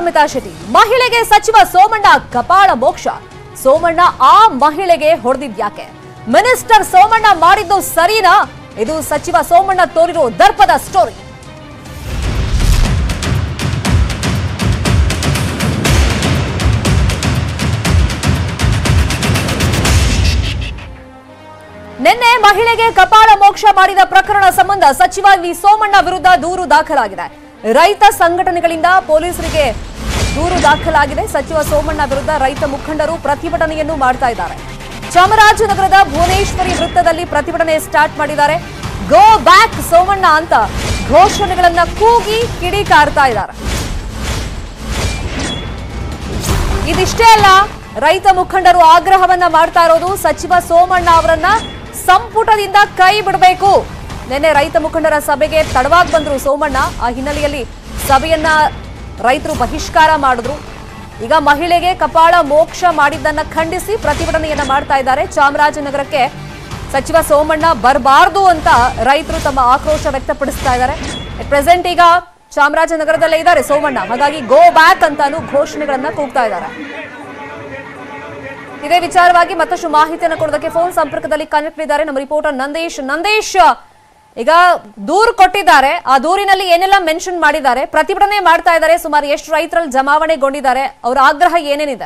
ಧರ್ಮಿತಾ ಶೆಟ್ಟಿ ಮಹಿಳೆಗೆ ಸಚಿವ ಸೋಮಣ್ಣ ಕಪಾಳ ಮೋಕ್ಷ ಸೋಮಣ್ಣ ಆ ಮಹಿಳೆಗೆ ಹೊಡೆದಿದ್ಯಾಕೆ ಮಿನಿಸ್ಟರ್ ಸೋಮಣ್ಣ ಮಾಡಿದ್ದು ಸರಿನಾ ಇದು ಸಚಿವ ಸೋಮಣ್ಣ ತೋರಿರೋ ದರ್ಪದ ಸ್ಟೋರಿ ನಿನ್ನೆ ಮಹಿಳೆಗೆ ಕಪಾಳ ಮೋಕ್ಷ ಮಾಡಿದ ಪ್ರಕರಣ ಸಂಬಂಧ ಸಚಿವ ವಿ ಸೋಮಣ್ಣ ವಿರುದ್ಧ ದೂರು ದಾಖಲಾಗಿದೆ ರೈತ ಸಂಘಟನೆಗಳಿಂದ ಪೊಲೀಸರಿಗೆ ದೂರು ದಾಖಲಾಗಿದೆ ಸಚಿವ ಸೋಮಣ್ಣ ವಿರುದ್ಧ ರೈತ ಮುಖಂಡರು ಪ್ರತಿಭಟನೆಯನ್ನು ಮಾಡ್ತಾ ಇದ್ದಾರೆ ಚಾಮರಾಜನಗರದ ಭುವನೇಶ್ವರಿ ವೃತ್ತದಲ್ಲಿ ಪ್ರತಿಭಟನೆ ಸ್ಟಾರ್ಟ್ ಮಾಡಿದ್ದಾರೆ ಗೋ ಬ್ಯಾಕ್ ಸೋಮಣ್ಣ ಅಂತ ಘೋಷಣೆಗಳನ್ನ ಕೂಗಿ ಕಿಡಿಕಾರ್ತಾ ಇದ್ದಾರೆ ಇದಿಷ್ಟೇ ಅಲ್ಲ ರೈತ ಮುಖಂಡರು ಆಗ್ರಹವನ್ನ ಮಾಡ್ತಾ ಇರೋದು ಸಚಿವ ಸೋಮಣ್ಣ ಅವರನ್ನ ಸಂಪುಟದಿಂದ ಕೈ ಬಿಡಬೇಕು ನಿನ್ನೆ ರೈತ ಮುಖಂಡರ ಸಭೆಗೆ ತಡವಾಗಿ ಬಂದ್ರು ಸೋಮಣ್ಣ ಆ ಹಿನ್ನೆಲೆಯಲ್ಲಿ ಸಭೆಯನ್ನ ರೈತರು ಬಹಿಷ್ಕಾರ ಮಾಡಿದ್ರು ಈಗ ಮಹಿಳೆಗೆ ಕಪಾಳ ಮೋಕ್ಷ ಮಾಡಿದ್ದನ್ನ ಖಂಡಿಸಿ ಪ್ರತಿಭಟನೆಯನ್ನ ಮಾಡ್ತಾ ಇದ್ದಾರೆ ಚಾಮರಾಜನಗರಕ್ಕೆ ಸಚಿವ ಸೋಮಣ್ಣ ಬರಬಾರ್ದು ಅಂತ ರೈತರು ತಮ್ಮ ಆಕ್ರೋಶ ವ್ಯಕ್ತಪಡಿಸ್ತಾ ಇದ್ದಾರೆ ಪ್ರೆಸೆಂಟ್ ಈಗ ಚಾಮರಾಜನಗರದಲ್ಲೇ ಇದ್ದಾರೆ ಸೋಮಣ್ಣ ಹಾಗಾಗಿ ಗೋ ಬ್ಯಾಕ್ ಅಂತಾನು ಘೋಷಣೆಗಳನ್ನ ಕೂಗ್ತಾ ಇದ್ದಾರೆ ಇದೇ ವಿಚಾರವಾಗಿ ಮತ್ತಷ್ಟು ಮಾಹಿತಿಯನ್ನು ಕೊಡೋದಕ್ಕೆ ಫೋನ್ ಸಂಪರ್ಕದಲ್ಲಿ ಕನೆಕ್ಟ್ ಇದ್ದಾರೆ ನಮ್ಮ ರಿಪೋರ್ಟರ್ ನಂದೇಶ್ ನಂದೇಶ್ ಈಗ ದೂರು ಕೊಟ್ಟಿದ್ದಾರೆ ಆ ದೂರಿನಲ್ಲಿ ಏನೆಲ್ಲ ಮೆನ್ಷನ್ ಮಾಡಿದ್ದಾರೆ ಪ್ರತಿಭಟನೆ ಮಾಡ್ತಾ ಇದ್ದಾರೆ ಸುಮಾರು ಎಷ್ಟು ರೈತರಲ್ಲಿ ಜಮಾವಣೆಗೊಂಡಿದ್ದಾರೆ ಅವರ ಆಗ್ರಹ ಏನೇನಿದೆ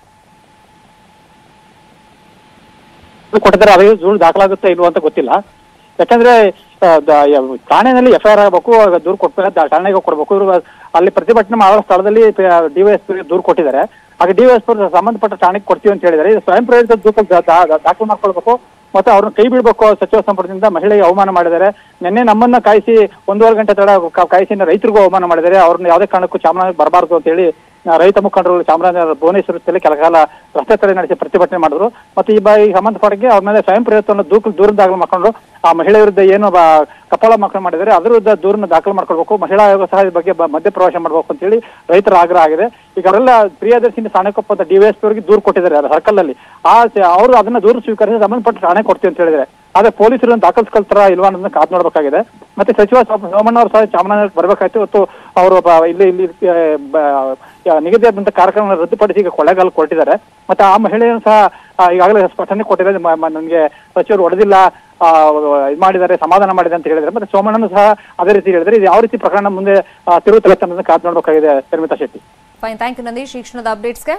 ಕೊಟ್ಟಿದ್ದಾರೆ ಅದು ದೂರು ದಾಖಲಾಗುತ್ತೆ ಇಲ್ವೋ ಅಂತ ಗೊತ್ತಿಲ್ಲ ಯಾಕಂದ್ರೆ ಆ, ದ- ಯ- ಠಾಣೆನಲ್ಲಿ ಎಫ್ ಐ ಆರ್ ಆಗಬೇಕು ಆಗ ದೂರು ಕೊಟ್ಬೇಕು ದ- ಠಾಣೆಗೆ ಕೊಡಬೇಕು ಇವರು ಅಲ್ಲಿ ಪ್ರತಿಭಟನೆ ಮಾಡೋ ಸ್ಥಳದಲ್ಲಿ ಡಿವೈಎಸ್ಪಿ ದೂರು ಕೊಟ್ಟಿದ್ದಾರೆ ಆಗ ಡಿವೈಎಸ್ಪಿ ಸಂಬಂಧಪಟ್ಟ ಠಾಣೆಗೆ ಕೊಡ್ತೀವಿ ಅಂತ ಹೇಳಿದ್ದಾರೆ ಇದು ಸ್ವಯಂ ಪ್ರೇರಿತ ದೂರ ದಾ- ದಾ- ದಾಖಲು ಮಾಡ್ಕೊಳ್ಬೇಕು ಮತ್ತೆ ಅವ್ರನ್ನ ಕೈ ಬಿಡಬೇಕು ಸಚಿವ ಸಂಪುಟದಿಂದ ಮಹಿಳೆಗೆ ಅವಮಾನ ಮಾಡಿದ್ದಾರೆ ನಿನ್ನೆ ನಮ್ಮನ್ನ ಕಾಯಿಸಿ ಒಂದೂವರೆ ಗಂಟೆ ತಡ ಕಾ- ಕಾಯಿಸಿ ರೈತರಿಗೂ ಅವಮಾನ ಮಾಡಿದ್ದಾರೆ ಅವ್ರನ್ನ ಯಾವುದೇ ಕಾರಣಕ್ಕೂ ಚಾಮರಾಜ ಬರಬಾರದು ಅಂತ ಹೇಳಿ ಆ, ರೈತ ಮುಖಂಡರು ಚಾಮರಾಜನಗರ ಭುವನೇಶ್ವರದಲ್ಲಿ ಕೆಲ ಕಾಲ ರಸ್ತೆ ತಡೆ ನಡೆಸಿ ಪ್ರತಿಭಟನೆ ಮಾಡಿದ್ರು ಮತ್ತೆ ಈ ಬಾ- ಈ ಸಂಬಂಧಪಟ್ಟಂಗೆ ಅವ್ರ ಮೇಲೆ ಸ್ವಯಂ ಪ್ರೇರಿತವನ್ನು ದೂಕ ದೂರ ದಾಖಲು ಮಾಡ್ಕೊಂಡು ಆ ಮಹಿಳೆ ವಿರುದ್ಧ ಏನು ಬಾ- ಕಪಾಳ ಮಕ್ಕಳು ಮಾಡಿದ್ದಾರೆ ಅದ್ರ ವಿರುದ್ಧ ದೂರನ್ನ ದಾಖಲು ಮಾಡ್ಕೊಳ್ಬೇಕು ಮಹಿಳಾ ಆಯೋಗ ಸಹ ಈ ಬಗ್ಗೆ ಬ- ಮಧ್ಯಪ್ರವೇಶ ಮಾಡಬೇಕು ಅಂತ ಹೇಳಿ ರೈತರ ಆಗ್ರಹ ಆಗಿದೆ ಈಗ ಅವರೆಲ್ಲ ಪ್ರಿಯದರ್ಶಿನಿ ಸಾಣೆಕೊಪ್ಪದ ಡಿವೈಎಸ್ಪಿ ಅವರಿಗೆ ದೂರು ಕೊಟ್ಟಿದ್ದಾರೆ ಅದು ಸರ್ಕಲ್ ಅಲ್ಲಿ ಆ ಅವರು ಅದನ್ನ ದೂರು ಸ್ವೀಕರಿಸಿ ಸಂಬಂಧಪಟ್ಟ ಠಾಣೆ ಕೊಡ್ತೀವಿ ಅಂತ ಹೇಳಿದ್ದಾರೆ ಆದ್ರೆ ಪೊಲೀಸರನ್ನು ದಾಖಲಿಸ್ಕೊಳ್ತಾರ ಇಲ್ವಾ ಅನ್ನೋದನ್ನ ಕಾದ್ ನೋಡ್ಬೇಕಾಗಿದೆ ಮತ್ತೆ ಸಚಿವ ಸೋ- ಸೋಮಣ್ಣ ಅವರು ಸಹ ಚಾಮರಾಜನಗರಕ್ಕೆ ಬರ್ಬೇಕಾಯ್ತು ಇವತ್ತು ಅವರು ಬ- ಇಲ್ಲಿ ಇಲ್ಲಿ ಆ, ಬ- ಆ, ನಿಗದಿಯಾದಂತ ಕಾರ್ಯಕ್ರಮ ರದ್ದುಪಡಿಸಿ ಈಗ ಕೊಳ್ಳೇಗಾಲ ಕೊಟ್ಟಿದ್ದಾರೆ ಮತ್ತೆ ಆ ಮಹಿಳೆಯನ್ನು ಸಹ ಆ, ಈಗಾಗಲೇ ಸ್ಪಷ್ಟನೆ ಕೊಟ್ಟಿದ್ದಾರೆ ಮ- ಮ- ನನಗೆ ಸಚಿವರು ಹೊಡೆದಿಲ್ಲ ಆ, ಇದು ಮಾಡಿದ್ದಾರೆ ಸಮಾಧಾನ ಮಾಡಿದೆ ಅಂತ ಹೇಳಿದ್ದಾರೆ ಮತ್ತೆ ಸೋಮಣ್ಣನು ಸಹ ಅದೇ ರೀತಿ ಹೇಳಿದ್ದಾರೆ ಇದು ಯಾವ ರೀತಿ ಪ್ರಕರಣ ಮುಂದೆ ಆ, ತಿರುಗುತ್ತದೆ ಅನ್ನೋದನ್ನ ಕಾದ್ ನೋಡ್ಬೇಕಾಗಿದೆ Sharmita Shetty fine thank you Nandish ಶಿಕ್ಷಣದ ಅಪ್ಡೇಟ್ಸ್ಗೆ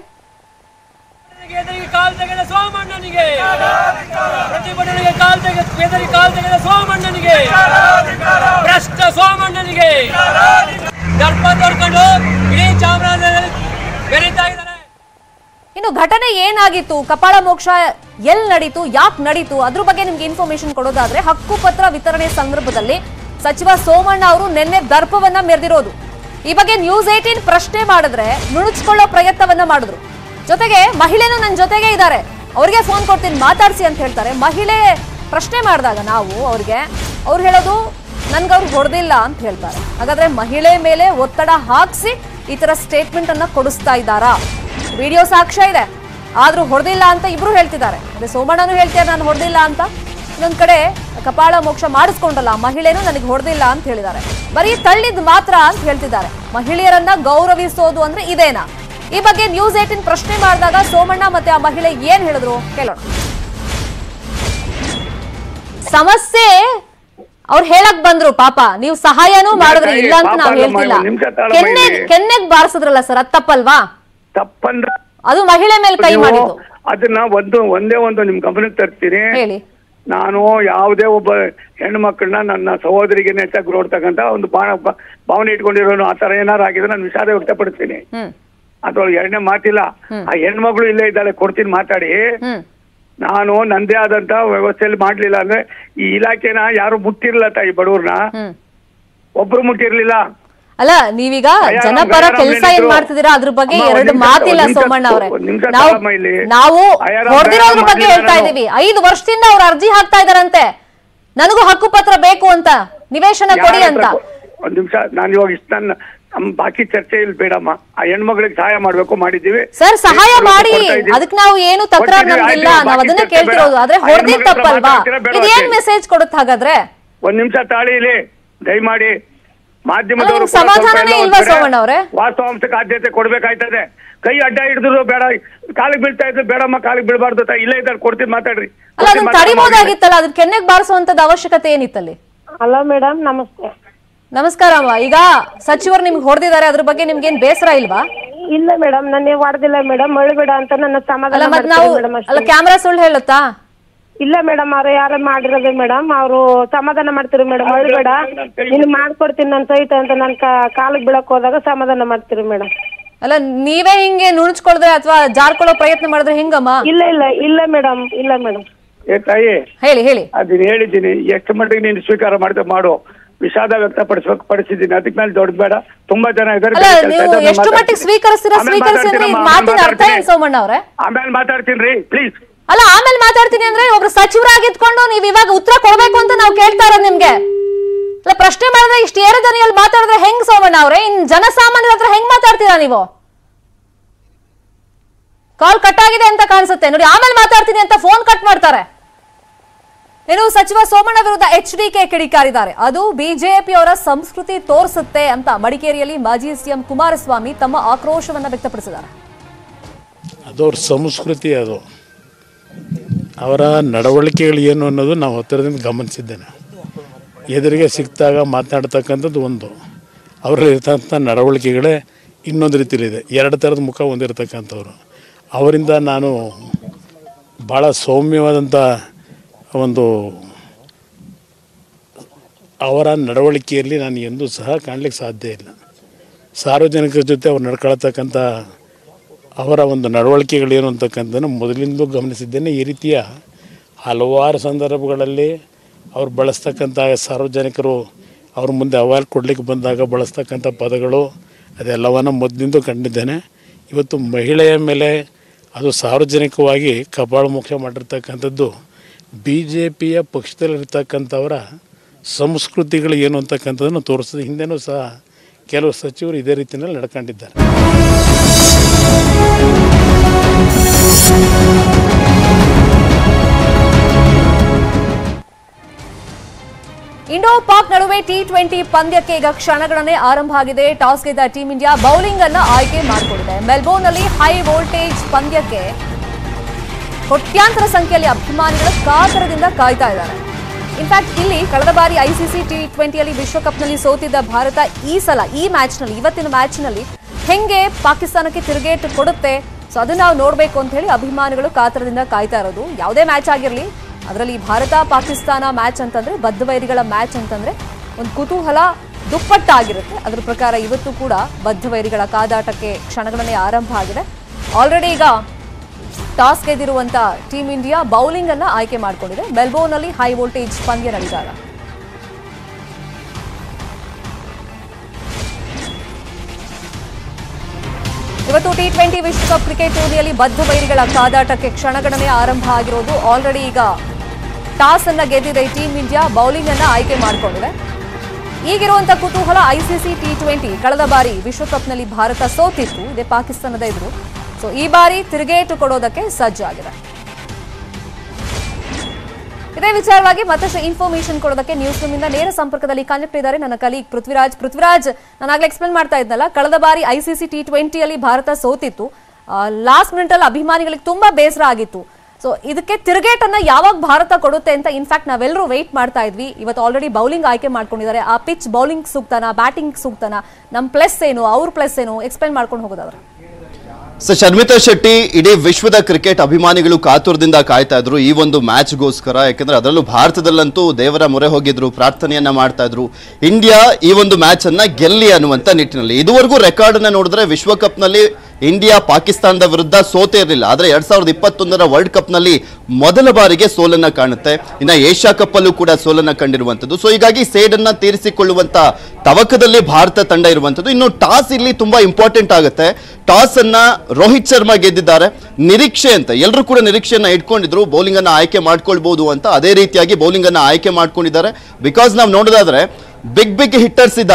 ಎದುರಿಗೆ ಕಾಲ್ ತೆಗೆದ ಸೋಮಣ್ಣನಿಗೆ ಪ್ರತಿಭಟನೆಗೆ ಕಾಲ್ ತೆಗೆ ಎದುರಿಗೆ ಕಾಲ್ ತೆಗೆದ ಸೋಮಣ್ಣನಿಗೆ ಭ್ರಷ್ಟ ಸೋಮಣ್ಣನಿಗೆ ದರ್ಪ ತೋರ್ಕೊಂಡು ಇಡೀ ಚಾಮರಾಜನಗರ ಬೆರೀತಾ ಇದ್ದಾರೆ ಇನ್ನು ಘಟನೆ ಏನಾಗಿತ್ತು ಕಪಾಳ ಮೋಕ್ಷ ಎಲ್ ನಡೀತು ಯಾಕೆ ನಡೀತು ಅದ್ರ ಬಗ್ಗೆ ನಿಮ್ಗೆ ಇನ್ಫಾರ್ಮೇಶನ್ ಕೊಡೋದಾದ್ರೆ ಹಕ್ಕುಪತ್ರ ವಿತರಣೆ ಸಂದರ್ಭದಲ್ಲಿ ಸಚಿವ ಸೋಮಣ್ಣ ಅವರು ನಿನ್ನೆ ದರ್ಪವನ್ನ ಮೆರೆದಿರೋದು ಈ ಬಗ್ಗೆ ನ್ಯೂಸ್ ಏಟೀನ್ ಪ್ರಶ್ನೆ ಮಾಡಿದ್ರೆ ನುಣುಚ್ಕೊಳ್ಳೋ ಪ್ರಯತ್ನವನ್ನ ಮಾಡಿದ್ರು ಜೊತೆಗೆ ಮಹಿಳೆನೂ ನನ್ನ ಜೊತೆಗೆ ಇದ್ದಾರೆ ಅವ್ರಿಗೆ ಫೋನ್ ಕೊಡ್ತೀನಿ ಮಾತಾಡ್ಸಿ ಅಂತ ಹೇಳ್ತಾರೆ ಮಹಿಳೆ ಪ್ರಶ್ನೆ ಮಾಡಿದಾಗ ನಾವು ಅವ್ರಿಗೆ ಅವ್ರು ಹೇಳೋದು ನನ್ಗೆ ಅವ್ರು ಹೊಡೆದಿಲ್ಲ ಅಂತ ಹೇಳ್ತಾರೆ ಹಾಗಾದ್ರೆ ಮಹಿಳೆ ಮೇಲೆ ಒತ್ತಡ ಹಾಕಿಸಿ ಈ ತರ ಸ್ಟೇಟ್ಮೆಂಟ್ ಅನ್ನ ಕೊಡಿಸ್ತಾ ಇದ್ದಾರಾ ವಿಡಿಯೋ ಸಾಕ್ಷ್ಯ ಇದೆ ಆದ್ರೂ ಹೊಡೆದಿಲ್ಲ ಅಂತ ಇಬ್ರು ಹೇಳ್ತಿದ್ದಾರೆ ಅದೇ ಸೋಮಣ್ಣನು ಹೇಳ್ತಾರೆ ನಾನು ಹೊಡೆದಿಲ್ಲ ಅಂತ ಇನ್ನೊಂದ್ ಕಡೆ ಕಪಾಳ ಮೋಕ್ಷ ಮಾಡಿಸ್ಕೊಂಡಲ್ಲ ಆ ಮಹಿಳೆನೂ ನನಗೆ ಹೊಡೆದಿಲ್ಲ ಅಂತ ಹೇಳಿದ್ದಾರೆ ಬರೀ ತಳ್ಳಿದ್ ಮಾತ್ರ ಅಂತ ಹೇಳ್ತಿದ್ದಾರೆ ಮಹಿಳೆಯರನ್ನ ಗೌರವಿಸೋದು ಅಂದ್ರೆ ಇದೇನಾ ಈ ಬಗ್ಗೆ ನ್ಯೂಸ್ ಏಟಿನ್ ಪ್ರಶ್ನೆ ಮಾಡಿದಾಗ ಸೋಮಣ್ಣ ಮತ್ತೆ ಆ ಮಹಿಳೆ ಏನ್ ಹೇಳಿದ್ರು ಕೇಳೋಣ ಸಮಸ್ಯೆ ಅವ್ರು ಹೇಳಕ್ ಬಂದ್ರು ಪಾಪ ನೀವು ಸಹಾಯನೂ ಮಾಡಿದ್ರಿ ಇಲ್ಲ ಅಂತ ನಾವ್ ಪಾಪ ಅಲ್ಲಮ್ಮ, ಹೇಳ್ತಿಲ್ಲ ಒಂದ್ ನಿಮಿಷ ತಾಳಮ್ಮ ಕೆನ್ನೆ ಇಲ್ಲಿ. ಕೆನ್ನೆಗ್ ಬಾರಿಸಿದ್ರಲ್ಲ ಸರ್ ಅದ್ ತಪ್ಪಲ್ವಾ ತಪ್ಪಂದ್ರೆ ಅದು ಮಹಿಳೆ ಮೇಲೆ ಕೈ ನೀವು ಮಾಡಿದ್ದು ಅದನ್ನ ಒಂದು ಒಂದೇ ಒಂದು ನಿಮ್ ಗಮನಕ್ಕೆ ತರ್ತೀನಿ ಹೇಳಿ ನಾನು ಯಾವುದೇ ಒಬ್ಬ ಹೆಣ್ಣು ಮಕ್ಕಳನ್ನ ನನ್ನ ಸಹೋದರಿಗೆ ನೆಚ್ಚಾಗಿ ನೋಡ್ತಕ್ಕಂತ ಒಂದು ಭಾವ ಭಾವನೆ ಇಟ್ಕೊಂಡಿರೋನು ಆ ತರ ಏನಾರು ಆಗಿದ್ರೆ ನಾನು ವಿಷಾದ ವ್ಯಕ್ತಪಡಿಸ್ತೀನಿ ಹ್ಮ್ ಅದ್ರೊಳಗೆ ಎರಡನೇ ಮಾತಿಲ್ಲ ಆ ಹೆಣ್ಮಗಳು ಇಲ್ಲೇ ಇದ್ದಾಳೆ ಕೊಡ್ತೀನಿ ಮಾತಾಡಿ ಹ್ಮ್ ನಾನು ನಂದೇ ಆದಂತ ವ್ಯವಸ್ಥೆಯಲ್ಲಿ ಮಾಡ್ಲಿಲ್ಲ ಅಂದ್ರೆ ಈ ಇಲಾಖೆನ ಯಾರು ಮುಟ್ಟಿರ್ಲಿಲ್ಲ ತಾಯಿ ಬಡವ್ರನ್ನ ಹ್ಮ್ ಒಬ್ರು ಮುಟ್ಟಿರ್ಲಿಲ್ಲ ಅಲ್ಲ ನೀವೀಗ ಅಯ್ಯ, ಜನಪರ ನಮ್ಗೆ ಕೆಲಸ ಯಾರೋ ಏನ್ ಹೇಳಿದ್ರು. ಮಾಡ್ತಿದ್ದೀರಾ ಅದ್ರ ಬಗ್ಗೆ ಅಮ್ಮ, ಒಂದ್ ಎರಡು ನಿಮಿಷ, ಮಾತಿಲ್ಲ ಒಂದ್ ನಿಮಿಷ, ಸೋಮಣ್ಣ ಅವರೇ ಒಂದ್ ನಿಮಿಷ ನಾವು ತಾಳಮ್ಮ ಇಲ್ಲಿ. ನಾವು ಅಯ್ಯ, ನಾವು ಹೊಡೆದಿರೋದ್ರ ಬೇಡ ಬಗ್ಗೆ ಹೇಳ್ತಾ ಮಾಡ್ಲಿಲ್ಲ ಇದೀವಿ ಐದು ವರ್ಷದಿಂದ ಅವ್ರು ಅರ್ಜಿ ಹಾಕ್ತಾ ಇದಾರಂತೆ ನನಗೂ ಹಕ್ಕುಪತ್ರ ಬೇಕು ಅಂತ ನಿವೇಶನ ಕೊಡಿ ಯಾರ ಅಂತ ಹತ್ರ ಕೊ- ಒಂದ್ ನಿಮಿಷ ನಾನು ಇವಾಗ ಇಷ್ಟ ನಮ್ ಬಾಕಿ ಚರ್ಚೆ ಇಲ್ಲಿ ಬೇಡಮ್ಮ ಆ ಹೆಣ್ಮಗಳಿಗೆ ಸಹಾಯ ಮಾಡ್ಬೇಕು ಮಾಡಿದೀವಿ ಸರ್ ಸಹಾಯ ಕೊಡ್ತಾ ಮಾಡಿ ಇದ್ದೀವಿ. ಅದಕ್ಕೆ ನಾವು ಏನು ತಕರಾರು ಕೊಡ್ತೀವಿ, ನಮ್ಗಿಲ್ಲ ಆಯ್ತು, ನಾವ್ ಬಾಕಿ ಅದನ್ನ ಚರ್ಚೆ ಕೇಳ್ತಿರೋದು ಬೇಡ. ಆದ್ರೆ ಆ ಹೊಡೆದಿದ್ ಹೆಣ್ಮಕ್ಳ ಹತ್ರ ತಪ್ಪಲ್ವಾ ಮಾತಾಡ್ತೀರಾ ಬೇಡವಾ ಇದೇನ್ ಹೇಳಿ? ಮೆಸೇಜ್ ಕೊಡುತ್ತೆ ಹಾಗಾದ್ರೆ ಒಂದ್ ನಿಮಿಷ ತಾಳಿ ಇಲ್ಲಿ ದಯಮಾಡಿ ಮಾಧ್ಯಮದವರು ಅಲ್ಲ, ಕೂಡ ಸ್ವಲ್ಪ ಸಮಾಧಾನನೇ ಎಲ್ಲ ಒಂದ್ ಇಲ್ವಾ ಕಡೆ ಸೋಮಣ್ಣ ಅವ್ರೆ? ವಾಸ್ತವಾಂಶಕ್ಕೆ ಆದ್ಯತೆ ಕೊಡ್ಬೇಕಾಯ್ತದೆ ಕೈ ಅಡ್ಡ ಹಿಡಿದ್ರು ಬೇಡ ಕಾಲಿಗೆ ಬೀಳ್ತಾ ಇದ್ರು ಬೇಡಮ್ಮ ಕಾಲಿಗೆ ಬೀಳಬಾರ್ದು ಅಂತ ಇಲ್ಲೇ ಇದ್ದಾರೆ ಕೊಡ್ತೀನಿ ಮಾತಾಡ್ರಿ ಅಲ್ಲ ಅದನ್ನ ತಡಿಬಹುದಾಗಿತ್ತಲ್ಲ ಅದನ್ನ ಕೆನ್ನೆಗ್ ಬಾರಿಸುವಂತದ್ದು ಅವಶ್ಯಕತೆ ಏನಿತ್ತಲ್ಲಿ ಹಲೋ ಮೇಡಮ್ ನಮಸ್ತೆ ನಮಸ್ಕಾರ ಅಮ್ಮ ಈಗ ಸಚಿವರು ನಿಮ್ಗೆ ಹೊಡೆದಿದ್ದಾರೆ ಅದ್ರ ಬಗ್ಗೆ ನಿಮ್ಗೆ ಏನ್ ಬೇಸರ ಇಲ್ವಾ ಇಲ್ಲ ಮೇಡಮ್ ನನ್ನ ಹೊಡೆದಿಲ್ಲ ಮೇಡಮ್ ಅಳ್ಬೇಡ ಅಂತ ನನ್ನ ಅಲ್ಲ ಸಮಾಧಾನ ಮತ್ ನಾವು ಮಾಡ್ತಾರೆ ಮೇಡಮ್ ಅಲ್ಲ ಅಷ್ಟೇ ಕ್ಯಾಮ್ರಾ ಸುಳ್ಳು ಹೇಳುತ್ತಾ ಇಲ್ಲ ಮೇಡಮ್ ಅವ್ರು ಯಾರು ಮಾಡಿರೋದು ಮೇಡಮ್ ಅವರು ಸಮಾಧಾನ ಮಾಡ್ತೀರಿ ಮೇಡಮ್ ಅಳ್ಬೇಡ ನೀನು ಮಾಡ್ಕೊಡ್ತೀನಿ ನನ್ನ ಸಹಿತ ಅಂತ ನನ್ನ ಕಾಲಿಗೆ ಬೀಳಕ್ ಹೋದಾಗ ಸಮಾಧಾನ ಮಾಡ್ತೀರಿ ಮೇಡಮ್ ಅಲ್ಲ ನೀವೇ ಹಿಂಗೆ ನುಣುಚ್ಕೊಳ್ದ್ರೆ ಅಥವಾ ಜಾರ್ಕೊಳ್ಳೋ ಪ್ರಯತ್ನ ಮಾಡಿದ್ರೆ ಹೆಂಗಮ್ಮ ಇಲ್ಲ ಇಲ್ಲ ಇಲ್ಲ ಮೇಡಮ್ ಇಲ್ಲ ಮೇಡಮ್ ಏ ತಾಯಿ ಹೇಳಿ ಹೇಳಿ ಅದನ್ನ ಹೇಳಿದ್ದೀನಿ ಎಷ್ಟು ಮಟ್ಟಿಗೆ ನೀನು ಸ್ವೀಕಾರ ಮಾಡಿದೆ ಮಾಡು ವಿಷಾದ ವ್ಯಕ್ತಪಡಿಸ್ಬೇಕು ಪಡಿಸಿದ್ದೀನಿ ಅದಕ್ಕೆ ಮೇಲೆ ದೊಡ್ಡ ಬೇಡ ತುಂಬಾ ಜನ ಇದ್ದಾರೆ ಅಲ್ಲ ಬೇರೆ ಕೆಲ್ಸ ನೀವು ಇದೆ, ಎಷ್ಟು ಮಾತಾಡ್ತೀನಿ. ಮಟ್ಟಿಗೆ ಸ್ವೀಕರಿಸ್ತೀರಾ ಆಮೇಲೆ ಸ್ವೀಕರಿಸಿ ಅಂದ್ರೆ ಈ ಮಾತಾಡ್ತೀನಮ್ಮ, ಮಾತಿನ ಅರ್ಥ ಮಾತಾಡ್ತೀನಿ. ಏನ್ ಸೋಮಣ್ಣ ಅವ್ರೆ ಆಮೇಲೆ ಮಾತಾಡ್ತೀನಿ ರೀ ಪ್ಲೀಸ್ ಅಲ್ಲ ಆಮೇಲೆ ಮಾತಾಡ್ತೀನಿ ಅಂದ್ರೆ ಒಬ್ರು ಸಚಿವರಾಗಿದ್ಕೊಂಡು ನೀವ್ ಇವಾಗ ಉತ್ತರ ಕೊಡ್ಬೇಕು ಅಂತ ನಾವು ಕೇಳ್ತಾ ಇರೋದು ನಿಮ್ಗೆ ಅಲ್ಲ ಪ್ರಶ್ನೆ ಮಾಡಿದ್ರೆ ಇಷ್ಟು ಏರ ದನಿಯಲ್ಲಿ ಮಾತಾಡಿದ್ರೆ ಹೆಂಗ್ ಸೋಮಣ್ಣ ಅವ್ರೆ ಇನ್ ಜನಸಾಮಾನ್ಯರ ಹತ್ರ ಹೆಂಗ್ ಮಾತಾಡ್ತೀರಾ ನೀವು ಕಾಲ್ ಕಟ್ ಆಗಿದೆ ಅಂತ ಕಾಣಿಸುತ್ತೆ ನೋಡಿ ಆಮೇಲೆ ಮಾತಾಡ್ತೀನಿ ಅಂತ ಫೋನ್ ಕಟ್ ಮಾಡ್ತಾರೆ ಏನು ಸಚಿವ ಸೋಮಣ್ಣ ವಿರುದ್ಧ ಎಚ್ ಡಿ ಕೆ ಕಿಡಿಕಾರಿದ್ದಾರೆ ಅದು ಬಿಜೆಪಿ ಅವರ ಸಂಸ್ಕೃತಿ ತೋರಿಸುತ್ತೆ ಅಂತ ಮಡಿಕೇರಿಯಲ್ಲಿ ಮಾಜಿ ಸಿಎಂ ಕುಮಾರಸ್ವಾಮಿ ತಮ್ಮ ಆಕ್ರೋಶವನ್ನ ವ್ಯಕ್ತಪಡಿಸಿದ್ದಾರೆ ಅದು ಅವ್ರ ಸಂಸ್ಕೃತಿ ಅದು ಅವರ ನಡವಳಿಕೆಗಳು ಏನು ಅನ್ನೋದು ನಾವು ಹತ್ತಿರದಿಂದ ಗಮನಿಸಿದ್ದೇನೆ ಎದುರಿಗೆ ಸಿಕ್ಕಿದಾಗ ಮಾತನಾಡ್ತಕ್ಕಂಥದ್ದು ಒಂದು ಅವರಲ್ಲಿ ಇರ್ತಕ್ಕಂಥ ನಡವಳಿಕೆಗಳೇ ಇನ್ನೊಂದು ರೀತಿಲಿದೆ ಎರಡು ಥರದ ಮುಖ ಹೊಂದಿರತಕ್ಕಂಥವ್ರು ಅವರಿಂದ ನಾನು ಭಾಳ ಸೌಮ್ಯವಾದಂಥ ಒಂದು ಅವರ ನಡವಳಿಕೆಯಲ್ಲಿ ನಾನು ಎಂದೂ ಸಹ ಕಾಣಲಿಕ್ಕೆ ಸಾಧ್ಯ ಇಲ್ಲ ಸಾರ್ವಜನಿಕರ ಜೊತೆ ಅವ್ರು ನಡ್ಕೊಳ್ತಕ್ಕಂಥ ಅವರ ಒಂದು ನಡವಳಿಕೆಗಳೇನು ಅಂತಕ್ಕಂಥದ್ದನ್ನು ಮೊದಲಿಂದಲೂ ಗಮನಿಸಿದ್ದೇನೆ ಈ ರೀತಿಯ ಹಲವಾರು ಸಂದರ್ಭಗಳಲ್ಲಿ ಅವ್ರು ಬಳಸ್ತಕ್ಕಂಥ ಸಾರ್ವಜನಿಕರು ಅವ್ರ ಮುಂದೆ ಅಹವಾಲು ಕೊಡಲಿಕ್ಕೆ ಬಂದಾಗ ಬಳಸ್ತಕ್ಕಂಥ ಪದಗಳು ಅದೆಲ್ಲವನ್ನು ಮೊದಲಿಂದ ಕಂಡಿದ್ದೇನೆ ಇವತ್ತು ಮಹಿಳೆಯ ಮೇಲೆ ಅದು ಸಾರ್ವಜನಿಕವಾಗಿ ಕಪಾಳ ಮೋಕ್ಷ ಮಾಡಿರ್ತಕ್ಕಂಥದ್ದು ಬಿ ಜೆ ಪಿಯ ಪಕ್ಷದಲ್ಲಿರ್ತಕ್ಕಂಥವರ ಸಂಸ್ಕೃತಿಗಳು ಏನು ಅಂತಕ್ಕಂಥದ್ದನ್ನು ತೋರಿಸ್ತದೆ ಹಿಂದೆನೂ ಸಹ ಕೆಲವು ಸಚಿವರು ಇದೇ ರೀತಿಯಲ್ಲಿ ನಡ್ಕೊಂಡಿದ್ದಾರೆ ಇಂಡೋ ಪಾಕ್ ನಡುವೆ ಟಿ ಟ್ವೆಂಟಿ ಪಂದ್ಯಕ್ಕೆ ಈಗ ಕ್ಷಣಗಣನೆ ಆರಂಭ ಆಗಿದೆ ಟಾಸ್ ಗೆದ್ದ ಟೀಂ ಇಂಡಿಯಾ ಬೌಲಿಂಗ್ ಅನ್ನ ಆಯ್ಕೆ ಮಾಡಿಕೊಂಡಿದೆ ಮೆಲ್ಬೋರ್ನ್ ನಲ್ಲಿ ಹೈ ವೋಲ್ಟೇಜ್ ಪಂದ್ಯಕ್ಕೆ ಕೋಟ್ಯಾಂತರ ಸಂಖ್ಯೆಯಲ್ಲಿ ಅಭಿಮಾನಿಗಳು ಕಾತರದಿಂದ ಕಾಯ್ತಾ ಇದ್ದಾರೆ ಇನ್ಫ್ಯಾಕ್ಟ್ ಇಲ್ಲಿ ಕಳೆದ ಬಾರಿ ಐಸಿಸಿ ಟಿ ಟ್ವೆಂಟಿಯಲ್ಲಿ ವಿಶ್ವಕಪ್ನಲ್ಲಿ ಸೋತಿದ್ದ ಭಾರತ ಈ ಸಲ ಈ ಮ್ಯಾಚ್ನಲ್ಲಿ ಇವತ್ತಿನ ಮ್ಯಾಚ್ನಲ್ಲಿ ಹೆಂಗೆ ಪಾಕಿಸ್ತಾನಕ್ಕೆ ತಿರುಗೇಟು ಕೊಡುತ್ತೆ ಸೊ ಅದನ್ನ ನಾವು ನೋಡಬೇಕು ಅಂತ ಹೇಳಿ ಅಭಿಮಾನಿಗಳು ಕಾತರದಿಂದ ಕಾಯ್ತಾ ಇರೋದು ಯಾವುದೇ ಮ್ಯಾಚ್ ಆಗಿರಲಿ ಅದರಲ್ಲಿ ಭಾರತ ಪಾಕಿಸ್ತಾನ ಮ್ಯಾಚ್ ಅಂತಂದ್ರೆ ಬದ್ಧವೈರಿಗಳ ಮ್ಯಾಚ್ ಅಂತಂದ್ರೆ ಒಂದು ಕುತೂಹಲ ದುಪ್ಪಟ್ಟಾಗಿರುತ್ತೆ ಅದರ ಪ್ರಕಾರ ಇವತ್ತು ಕೂಡ ಬದ್ಧವೈರಿಗಳ ಕಾದಾಟಕ್ಕೆ ಕ್ಷಣಗಣನೆ ಆರಂಭ ಆಗಿದೆ ಆಲ್ರೆಡಿ ಈಗ ಟಾಸ್ ಗೆದ್ದಿರುವಂತ ಟೀಂ ಇಂಡಿಯಾ ಬೌಲಿಂಗ್ ಅನ್ನ ಆಯ್ಕೆ ಮಾಡಿಕೊಂಡಿದೆ ಮೆಲ್ಬೋರ್ನ್ ಅಲ್ಲಿ ಹೈ ವೋಲ್ಟೇಜ್ ಪಂದ್ಯ ನಡೀತಾರೆ ಇವತ್ತು ಟಿ ಟ್ವೆಂಟಿ ವಿಶ್ವಕಪ್ ಕ್ರಿಕೆಟ್ ಟೂರ್ನಿಯಲ್ಲಿ ಬದ್ಧ ವೈರಿಗಳ ಕಾದಾಟಕ್ಕೆ ಕ್ಷಣಗಣನೆ ಆರಂಭ ಆಗಿರೋದು ಆಲ್ರೆಡಿ ಈಗ ಟಾಸ್ ಅನ್ನ ಗೆದ್ದಿದೆ ಟೀಂ ಇಂಡಿಯಾ ಬೌಲಿಂಗ್ ಅನ್ನ ಆಯ್ಕೆ ಮಾಡಿಕೊಂಡಿದೆ ಈಗಿರುವಂತ ಕುತೂಹಲ ಐಸಿಸಿ ಟಿ ಟ್ವೆಂಟಿ ಕಳೆದ ಬಾರಿ ವಿಶ್ವಕಪ್ನಲ್ಲಿ ಭಾರತ ಸೋತಿತ್ತು ಇದೇ ಪಾಕಿಸ್ತಾನದ ಎದುರು ಸೊ ಈ ಬಾರಿ ತಿರುಗೇಟು ಕೊಡೋದಕ್ಕೆ ಸಜ್ಜಾಗಿದೆ ಇದೇ ವಿಚಾರವಾಗಿ ಮತ್ತಷ್ಟು ಇನ್ಫಾರ್ಮೇಶನ್ ಕೊಡೋದಕ್ಕೆ ನ್ಯೂಸ್ ರೂಮಿಂದ ನೇರ ಸಂಪರ್ಕದಲ್ಲಿ ಕನೆಕ್ಟ್ ಇದ್ದಾರೆ ನನ್ನ ಕಲೀಗ್ ಪೃಥ್ವಿರಾಜ್ ಪೃಥ್ವಿರಾಜ್ ನಾನು ಆಗ್ಲೇ ಎಕ್ಸ್ಪ್ಲೇನ್ ಮಾಡ್ತಾ ಇದ್ನಲ್ಲ ಕಳೆದ ಬಾರಿ ಐಸಿಸಿ ಟಿ ಟ್ವೆಂಟಿಯಲ್ಲಿ ಭಾರತ ಸೋತಿತ್ತು ಲಾಸ್ಟ್ ಮಿನಿಟ್ ಅಲ್ಲಿ ಅಭಿಮಾನಿಗಳಿಗೆ ತುಂಬಾ ಬೇಸರ ಆಗಿತ್ತು ಸೊ ಇದಕ್ಕೆ ತಿರುಗೇಟನ್ನ ಯಾವಾಗ ಭಾರತ ಕೊಡುತ್ತೆ ಅಂತ ಇನ್ಫ್ಯಾಕ್ಟ್ ನಾವೆಲ್ಲರೂ ವೆಯ್ಟ್ ಮಾಡ್ತಾ ಇದ್ವಿ ಇವತ್ತು ಆಲ್ರೆಡಿ ಬೌಲಿಂಗ್ ಆಯ್ಕೆ ಮಾಡ್ಕೊಂಡಿದ್ದಾರೆ ಆ ಪಿಚ್ ಬೌಲಿಂಗ್ ಸೂಕ್ತನ ಬ್ಯಾಟಿಂಗ್ ಸೂಕ್ತನ ನಮ್ಮ ಪ್ಲಸ್ ಏನು ಅವ್ರ ಪ್ಲಸ್ ಏನು ಎಕ್ಸ್ಪ್ಲೇನ್ ಮಾಡ್ಕೊಂಡು ಹೋಗೋದಾದ್ರೆ ಸೊ ಶರ್ಮಿತಾ ಶೆಟ್ಟಿ ಇಡೀ ವಿಶ್ವದ ಕ್ರಿಕೆಟ್ ಅಭಿಮಾನಿಗಳು ಕಾತುರದಿಂದ ಕಾಯ್ತಾ ಇದ್ರು ಈ ಒಂದು ಮ್ಯಾಚ್ಗೋಸ್ಕರ ಯಾಕಂದ್ರೆ ಅದರಲ್ಲೂ ಭಾರತದಲ್ಲಂತೂ ದೇವರ ಮೊರೆ ಹೋಗಿದ್ರು ಪ್ರಾರ್ಥನೆಯನ್ನ ಮಾಡ್ತಾ ಇದ್ರು ಇಂಡಿಯಾ ಈ ಒಂದು ಮ್ಯಾಚ್ ಅನ್ನ ಗೆಲ್ಲಿ ಅನ್ನುವಂತ ನಿಟ್ಟಿನಲ್ಲಿ ಇದುವರೆಗೂ ರೆಕಾರ್ಡ್ ಅನ್ನ ನೋಡಿದ್ರೆ ವಿಶ್ವಕಪ್ ನಲ್ಲಿ ಇಂಡಿಯಾ ಪಾಕಿಸ್ತಾನದ ವಿರುದ್ಧ ಸೋತೇ ಇರಲಿಲ್ಲ ಆದ್ರೆ ಎರಡ್ ಸಾವಿರದ ಇಪ್ಪತ್ತೊಂದರ ವರ್ಲ್ಡ್ ಕಪ್ ನಲ್ಲಿ ಮೊದಲ ಬಾರಿಗೆ ಸೋಲನ್ನ ಕಾಣುತ್ತೆ ಇನ್ನ ಏಷ್ಯಾ ಕಪ್ ಅಲ್ಲೂ ಕೂಡ ಸೋಲನ್ನ ಕಂಡಿರುವಂತದ್ದು ಸೊ ಹೀಗಾಗಿ ಸೇಡನ್ನ ತೀರಿಸಿಕೊಳ್ಳುವಂತ ತವಕದಲ್ಲಿ ಭಾರತ ತಂಡ ಇರುವಂತದ್ದು ಇನ್ನು ಟಾಸ್ ಇಲ್ಲಿ ತುಂಬಾ ಇಂಪಾರ್ಟೆಂಟ್ ಆಗುತ್ತೆ ಟಾಸ್ ಅನ್ನ ರೋಹಿತ್ ಶರ್ಮಾ ಗೆದ್ದಿದ್ದಾರೆ ನಿರೀಕ್ಷೆ ಅಂತ ಎಲ್ಲರೂ ಕೂಡ ನಿರೀಕ್ಷೆಯನ್ನ ಇಟ್ಕೊಂಡಿದ್ರು ಬೌಲಿಂಗ್ ಅನ್ನ ಆಯ್ಕೆ ಮಾಡ್ಕೊಳ್ಬಹುದು ಅಂತ ಅದೇ ರೀತಿಯಾಗಿ ಬೌಲಿಂಗ್ ಅನ್ನ ಆಯ್ಕೆ ಮಾಡ್ಕೊಂಡಿದ್ದಾರೆ ಬಿಕಾಸ್ ನಾವು ನೋಡೋದಾದ್ರೆ ಬಿಗ್ ಬಿಗ್ ಹಿಟ್ಟರ್ಸ್ ಇದ್ದಾರೆ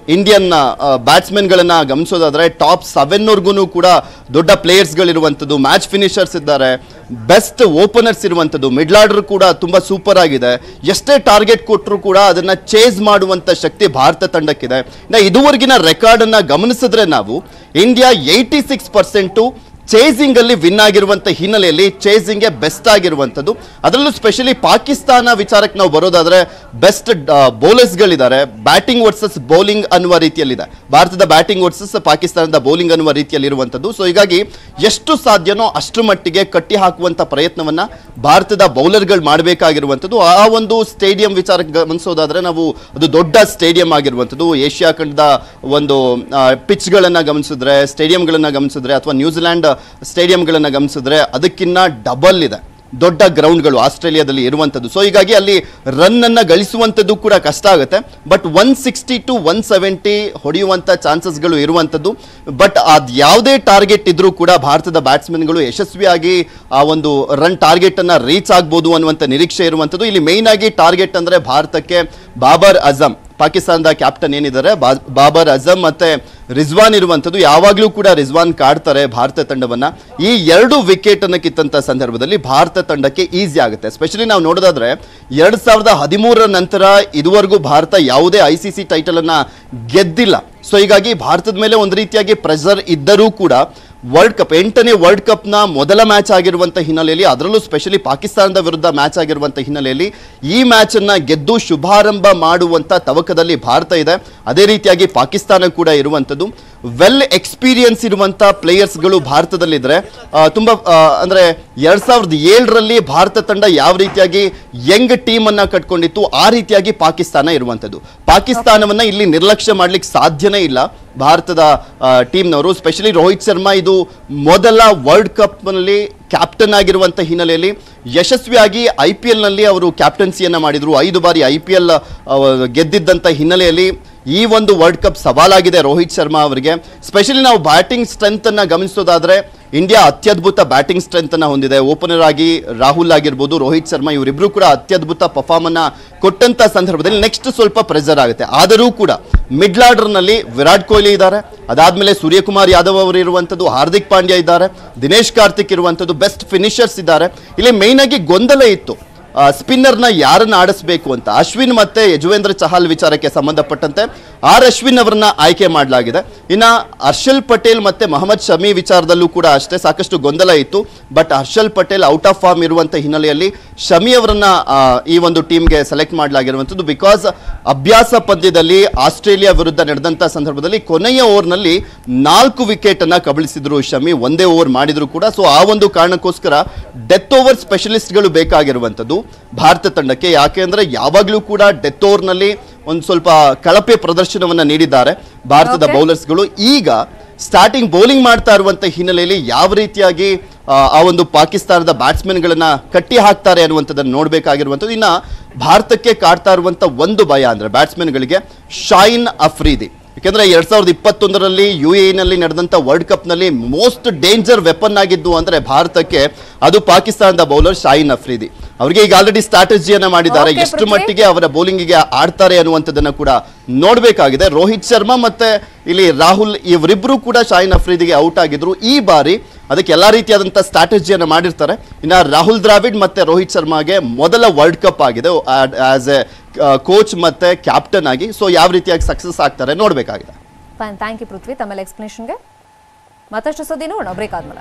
ಇಂಡಿಯನ್ ಬ್ಯಾಟ್ಸ್ಮನ್ಗಳನ್ನ ಗಮನಿಸೋದಾದ್ರೆ ಟಾಪ್ ಸೆವೆನ್ವರೆಗೂ ಕೂಡ ದೊಡ್ಡ ಪ್ಲೇಯರ್ಸ್ಗಳಿರುವಂಥದ್ದು ಮ್ಯಾಚ್ ಫಿನಿಷರ್ಸ್ ಇದ್ದಾರೆ ಬೆಸ್ಟ್ ಓಪನರ್ಸ್ ಇರುವಂಥದ್ದು ಮಿಡ್ಲ್ ಆರ್ಡರ್ ಕೂಡ ತುಂಬ ಸೂಪರ್ ಆಗಿದೆ ಎಷ್ಟೇ ಟಾರ್ಗೆಟ್ ಕೊಟ್ಟರು ಕೂಡ ಅದನ್ನ ಚೇಸ್ ಮಾಡುವಂಥ ಶಕ್ತಿ ಭಾರತ ತಂಡಕ್ಕಿದೆ ಇನ್ನು ಇದುವರೆಗಿನ ರೆಕಾರ್ಡನ್ನು ಗಮನಿಸಿದ್ರೆ ನಾವು India eighty six percent chasing ಅಲ್ಲಿ ವಿನ್ ಆಗಿರುವಂತ ಹಿನ್ನೆಲೆಯಲ್ಲಿ ಚೇಸಿಂಗ್ಗೆ ಬೆಸ್ಟ್ ಆಗಿರುವಂಥದ್ದು ಅದರಲ್ಲೂ ಸ್ಪೆಷಲಿ ಪಾಕಿಸ್ತಾನ ವಿಚಾರಕ್ಕೆ ನಾವು ಬರೋದಾದ್ರೆ ಬೆಸ್ಟ್ ಬೌಲರ್ಸ್ಗಳಿದ್ದಾರೆ ಬ್ಯಾಟಿಂಗ್ ವರ್ಸಸ್ ಬೌಲಿಂಗ್ ಅನ್ನುವ ರೀತಿಯಲ್ಲಿದೆ ಭಾರತದ ಬ್ಯಾಟಿಂಗ್ ವರ್ಸಸ್ ಪಾಕಿಸ್ತಾನದ ಬೌಲಿಂಗ್ ಅನ್ನುವ ರೀತಿಯಲ್ಲಿ ಇರುವಂಥದ್ದು ಸೊ ಹೀಗಾಗಿ ಎಷ್ಟು ಸಾಧ್ಯನೋ ಅಷ್ಟರ ಮಟ್ಟಿಗೆ ಕಟ್ಟಿ ಹಾಕುವಂತ ಪ್ರಯತ್ನವನ್ನ ಭಾರತದ ಬೌಲರ್ಗಳು ಮಾಡಬೇಕಾಗಿರುವಂಥದ್ದು ಆ ಒಂದು ಸ್ಟೇಡಿಯಂ ವಿಚಾರಕ್ಕೆ ಗಮನಿಸೋದಾದ್ರೆ ನಾವು ಅದು ದೊಡ್ಡ ಸ್ಟೇಡಿಯಂ ಆಗಿರುವಂಥದ್ದು ಏಷ್ಯಾ ಖಂಡದ ಒಂದು ಪಿಚ್ಗಳನ್ನು ಗಮನಿಸಿದ್ರೆ ಸ್ಟೇಡಿಯಂಗಳನ್ನು ಗಮನಿಸಿದ್ರೆ ಅಥವಾ ನ್ಯೂಜಿಲ್ಯಾಂಡ್ ಸ್ಟೇಡಿಯಂಗಳನ್ನು ಗಮನಿಸಿದ್ರೆ ಅದಕ್ಕಿನ್ನ ಡಬಲ್ ಇದೆ ದೊಡ್ಡ ಗ್ರೌಂಡ್ಗಳು ಆಸ್ಟ್ರೇಲಿಯಾದಲ್ಲಿ ಇರುವಂಥದ್ದು ಸೊ ಹೀಗಾಗಿ ಅಲ್ಲಿ ರನ್ ಅನ್ನ ಗಳಿಸುವಂಥದ್ದು ಕೂಡ ಕಷ್ಟ ಆಗುತ್ತೆ but one sixty to one seventy ಹೊಡೆಯುವಂಥ ಚಾನ್ಸಸ್ಗಳು ಇರುವಂಥದ್ದು ಬಟ್ ಅದು ಯಾವುದೇ ಟಾರ್ಗೆಟ್ ಇದ್ರೂ ಕೂಡ ಭಾರತದ ಬ್ಯಾಟ್ಸ್ಮನ್ಗಳು ಯಶಸ್ವಿಯಾಗಿ ಆ ಒಂದು ರನ್ ಟಾರ್ಗೆಟ್ ಅನ್ನ ರೀಚ್ ಆಗ್ಬೋದು ಅನ್ನುವಂಥ ನಿರೀಕ್ಷೆ ಇರುವಂಥದ್ದು ಇಲ್ಲಿ ಮೇಯ್ನ್ ಆಗಿ ಟಾರ್ಗೆಟ್ ಅಂದ್ರೆ ಭಾರತಕ್ಕೆ ಬಾಬರ್ ಅಜಮ್ ಪಾಕಿಸ್ತಾನದ ಕ್ಯಾಪ್ಟನ್ ಏನಿದ್ದಾರೆ ಬಾ- ಬಾಬರ್ ಅಜಮ್ ಮತ್ತೆ ರಿಜ್ವಾನ್ ಇರುವಂಥದ್ದು ಯಾವಾಗಲೂ ಕೂಡ ರಿಜ್ವಾನ್ ಕಾಡ್ತಾರೆ ಭಾರತ ತಂಡವನ್ನ ಈ ಎರಡು ವಿಕೆಟ್ ಅನ್ನು ಕಿತ್ತಂತ ಸಂದರ್ಭದಲ್ಲಿ ಭಾರತ ತಂಡಕ್ಕೆ ಈಸಿ ಆಗುತ್ತೆ ಸ್ಪೆಷಲಿ ನಾವು ನೋಡೋದಾದ್ರೆ ಎರಡ್ ಸಾವಿರದ ಹದಿಮೂರರ ನಂತರ ಇದುವರೆಗೂ ಭಾರತ ಯಾವುದೇ ಐ ಸಿ ಸಿ ಟೈಟಲ್ ಅನ್ನ ಗೆದ್ದಿಲ್ಲ ಸೊ ಹೀಗಾಗಿ ಭಾರತದ ಮೇಲೆ ಒಂದು ರೀತಿಯಾಗಿ ಪ್ರೆಷರ್ ಇದ್ದರೂ ಕೂಡ ವರ್ಲ್ಡ್ ಕಪ್ ಎಂಟನೇ ವರ್ಲ್ಡ್ ಕಪ್ನ ಮೊದಲ ಮ್ಯಾಚ್ ಆಗಿರುವಂಥ ಹಿನ್ನೆಲೆಯಲ್ಲಿ ಅದರಲ್ಲೂ ಸ್ಪೆಷಲಿ ಪಾಕಿಸ್ತಾನದ ವಿರುದ್ಧ ಮ್ಯಾಚ್ ಆಗಿರುವಂಥ ಹಿನ್ನೆಲೆಯಲ್ಲಿ ಈ ಮ್ಯಾಚನ್ನು ಗೆದ್ದು ಶುಭಾರಂಭ ಮಾಡುವಂಥ ತವಕದಲ್ಲಿ ಭಾರತ ಇದೆ ಅದೇ ರೀತಿಯಾಗಿ ಪಾಕಿಸ್ತಾನ ಕೂಡ ಇರುವಂಥದ್ದು ವೆಲ್ ಎಕ್ಸ್ಪೀರಿಯನ್ಸ್ ಇರುವಂಥ ಪ್ಲೇಯರ್ಸ್ಗಳು ಭಾರತದಲ್ಲಿದ್ದರೆ ತುಂಬ ಅಂದರೆ ಎರಡು ಸಾವಿರದ ಏಳರಲ್ಲಿ ಭಾರತ ತಂಡ ಯಾವ ರೀತಿಯಾಗಿ ಯಂಗ್ ಟೀಮನ್ನು ಕಟ್ಕೊಂಡಿತ್ತು ಆ ರೀತಿಯಾಗಿ ಪಾಕಿಸ್ತಾನ ಇರುವಂಥದ್ದು ಪಾಕಿಸ್ತಾನವನ್ನು ಇಲ್ಲಿ ನಿರ್ಲಕ್ಷ್ಯ ಮಾಡ್ಲಿಕ್ಕೆ ಸಾಧ್ಯನೇ ಇಲ್ಲ ಭಾರತದ ಟೀಮ್ನವರು ಸ್ಪೆಷಲಿ ರೋಹಿತ್ ಶರ್ಮಾ ಇದು ಮೊದಲ ವರ್ಲ್ಡ್ ಕಪ್ನಲ್ಲಿ ಕ್ಯಾಪ್ಟನ್ ಆಗಿರುವಂಥ ಹಿನ್ನೆಲೆಯಲ್ಲಿ ಯಶಸ್ವಿಯಾಗಿ ಐ ಪಿ ಎಲ್ನಲ್ಲಿ ಅವರು ಕ್ಯಾಪ್ಟನ್ಸಿಯನ್ನು ಮಾಡಿದರು ಐದು ಬಾರಿ ಐ ಪಿ ಎಲ್ ಗೆದ್ದಿದ್ದಂಥ ಹಿನ್ನೆಲೆಯಲ್ಲಿ ಈ ಒಂದು ವರ್ಲ್ಡ್ ಕಪ್ ಸವಾಲಾಗಿದೆ ರೋಹಿತ್ ಶರ್ಮಾ ಅವರಿಗೆ ಸ್ಪೆಷಲಿ ನಾವು ಬ್ಯಾಟಿಂಗ್ ಸ್ಟ್ರೆಂತ್ ಅನ್ನ ಗಮನಿಸೋದಾದ್ರೆ ಇಂಡಿಯಾ ಅತ್ಯದ್ಭುತ ಬ್ಯಾಟಿಂಗ್ ಸ್ಟ್ರೆಂತ್ ಅನ್ನ ಹೊಂದಿದೆ ಓಪನರ್ ಆಗಿ ರಾಹುಲ್ ಆಗಿರ್ಬೋದು ರೋಹಿತ್ ಶರ್ಮಾ ಇವರಿಬ್ರು ಕೂಡ ಅತ್ಯದ್ಭುತ ಪರ್ಫಾರ್ಮ್ ಅನ್ನ ಕೊಟ್ಟಂತ ಸಂದರ್ಭದಲ್ಲಿ ನೆಕ್ಸ್ಟ್ ಸ್ವಲ್ಪ ಪ್ರೆಷರ್ ಆಗುತ್ತೆ ಆದರೂ ಕೂಡ ಮಿಡ್ಲ್ ಆರ್ಡರ್ ನಲ್ಲಿ ವಿರಾಟ್ ಕೊಹ್ಲಿ ಇದ್ದಾರೆ ಅದಾದ್ಮೇಲೆ ಸೂರ್ಯಕುಮಾರ್ ಯಾದವ್ ಅವರು ಇರುವಂತದ್ದು ಹಾರ್ದಿಕ್ ಪಾಂಡ್ಯ ಇದ್ದಾರೆ ದಿನೇಶ್ ಕಾರ್ತಿಕ್ ಇರುವಂತದ್ದು ಬೆಸ್ಟ್ ಫಿನಿಷರ್ಸ್ ಇದ್ದಾರೆ ಇಲ್ಲಿ ಮೇಯ್ನ್ ಆಗಿ ಗೊಂದಲ ಇತ್ತು ಸ್ಪಿನ್ನರ್ನ ಯಾರನ್ನ ಆಡಿಸ್ಬೇಕು ಅಂತ ಅಶ್ವಿನ್ ಮತ್ತೆ ಯಜುವೇಂದ್ರ ಚಹಲ್ ವಿಚಾರಕ್ಕೆ ಸಂಬಂಧಪಟ್ಟಂತೆ ಆರ್ ಅಶ್ವಿನ್ ಅವರನ್ನ ಆಯ್ಕೆ ಮಾಡಲಾಗಿದೆ ಇನ್ನ ಹರ್ಷಲ್ ಪಟೇಲ್ ಮತ್ತೆ ಮೊಹಮ್ಮದ್ ಶಮಿ ವಿಚಾರದಲ್ಲೂ ಕೂಡ ಅಷ್ಟೇ ಸಾಕಷ್ಟು ಗೊಂದಲ ಇತ್ತು but Harshal Patel out of form ಇರುವಂತ ಹಿನ್ನೆಲೆಯಲ್ಲಿ ಶಮಿ ಅವರನ್ನ ಆ, ಈ ಒಂದು ಟೀಮ್ಗೆ ಸೆಲೆಕ್ಟ್ ಮಾಡಲಾಗಿರುವಂಥದ್ದು ಬಿಕಾಸ್ ಅಭ್ಯಾಸ ಪಂದ್ಯದಲ್ಲಿ ಆಸ್ಟ್ರೇಲಿಯಾ ವಿರುದ್ಧ ನಡೆದಂತ ಸಂದರ್ಭದಲ್ಲಿ ಕೊನೆಯ ಓವರ್ನಲ್ಲಿ ನಾಲ್ಕು ವಿಕೆಟ್ ಅನ್ನ ಕಬಳಿಸಿದ್ರು ಶಮಿ ಒಂದೇ ಓವರ್ ಮಾಡಿದ್ರು ಕೂಡ ಸೊ ಆ ಒಂದು ಕಾರಣಕ್ಕೋಸ್ಕರ ಡೆತ್ ಓವರ್ ಸ್ಪೆಷಲಿಸ್ಟ್ಗಳು ಬೇಕಾಗಿರುವಂಥದ್ದು ಭಾರತ ತಂಡಕ್ಕೆ ಯಾಕೆ ಅಂದ್ರೆ ಯಾವಾಗಲೂ ಕೂಡ ಡೆತ್ ಓವರ್ನಲ್ಲಿ ಒಂದು ಸ್ವಲ್ಪ ಕಳಪೆ ಪ್ರದರ್ಶನವನ್ನ ನೀಡಿದ್ದಾರೆ ಭಾರತದ Okay. ಬೌಲರ್ಸ್ಗಳು ಈಗ ಸ್ಟಾರ್ಟಿಂಗ್ ಬೌಲಿಂಗ್ ಮಾಡ್ತಾ ಇರುವಂತ ಹಿನ್ನೆಲೆಯಲ್ಲಿ ಯಾವ ರೀತಿಯಾಗಿ ಆ, ಆ ಒಂದು ಪಾಕಿಸ್ತಾನದ ಬ್ಯಾಟ್ಸ್ಮನ್ಗಳನ್ನ ಕಟ್ಟಿ ಹಾಕ್ತಾರೆ ಅನ್ನುವಂಥದ್ದನ್ನು ನೋಡಬೇಕಾಗಿರುವಂಥದ್ದು ಇನ್ನ ಭಾರತಕ್ಕೆ ಕಾಡ್ತಾ ಇರುವಂತ ಒಂದು ಭಯ ಅಂದ್ರೆ ಬ್ಯಾಟ್ಸ್ಮನ್ಗಳಿಗೆ ಶಾಯಿನ್ ಅಫ್ರೀದಿ ಯಾಕೆಂದ್ರೆ ಎರಡ್ ಸಾವಿರದ ಇಪ್ಪತ್ತೊಂದರಲ್ಲಿ ಯು ನಲ್ಲಿ ನಡೆದಂತ ವರ್ಲ್ಡ್ ಕಪ್ ನಲ್ಲಿ ಮೋಸ್ಟ್ ಡೇಂಜರ್ ವೆಪನ್ ಆಗಿದ್ದು ಅಂದ್ರೆ ಭಾರತಕ್ಕೆ ಅದು ಪಾಕಿಸ್ತಾನದ ಬೌಲರ್ ಶಾಯಿನ್ ಅಫ್ರೀದಿ ಅವರಿಗೆ ಈಗ ಆಲ್ರೆಡಿ ಸ್ಟ್ರಾಟಜಿಯನ್ನ ಮಾಡಿದ್ದಾರೆ Okay, ಎಷ್ಟು ಪೃಥ್ವಿ. ಮಟ್ಟಿಗೆ ಅವರ ಬೌಲಿಂಗಿಗೆ ಆಡ್ತಾರೆ ಅನ್ನುವಂಥದ್ದನ್ನ ಕೂಡ ನೋಡಬೇಕಾಗಿದೆ ರೋಹಿತ್ ಶರ್ಮಾ ಮತ್ತೆ ಇಲ್ಲಿ ರಾಹುಲ್ ಇವರಿಬ್ರು ಕೂಡ ಶಾಹಿನ್ ಅಫ್ರೀದಿಗೆ ಔಟ್ ಆಗಿದ್ರು ಈ ಬಾರಿ ಅದಕ್ಕೆ ಎಲ್ಲಾ ರೀತಿಯಾದಂಥ ಸ್ಟ್ರಾಟಜಿಯನ್ನು ಮಾಡಿರ್ತಾರೆ ಇನ್ನು ರಾಹುಲ್ ದ್ರಾವಿಡ್ ಮತ್ತೆ ರೋಹಿತ್ ಶರ್ಮಾಗೆ ಮೊದಲ ವರ್ಲ್ಡ್ ಕಪ್ ಆಗಿದೆ ಆಸ್ ಎ ಕೋಚ್ ಮತ್ತೆ ಕ್ಯಾಪ್ಟನ್ ಆಗಿ ಸೊ ಯಾವ ರೀತಿಯಾಗಿ ಸಕ್ಸಸ್ ಆಗ್ತಾರೆ ನೋಡಬೇಕಾಗಿದೆ ಫೈನ್ ಥ್ಯಾಂಕ್ ಯು ಪೃಥ್ವಿ ತಮ್ಮೆಲ್ಲ ಎಕ್ಸ್ಪ್ಲನೇಷನ್ಗೆ ಮತ್ತಷ್ಟು ಸುದ್ದಿ ನೋಡೋಣ ಬ್ರೇಕ್ ಆದ್ಮೇಲೆ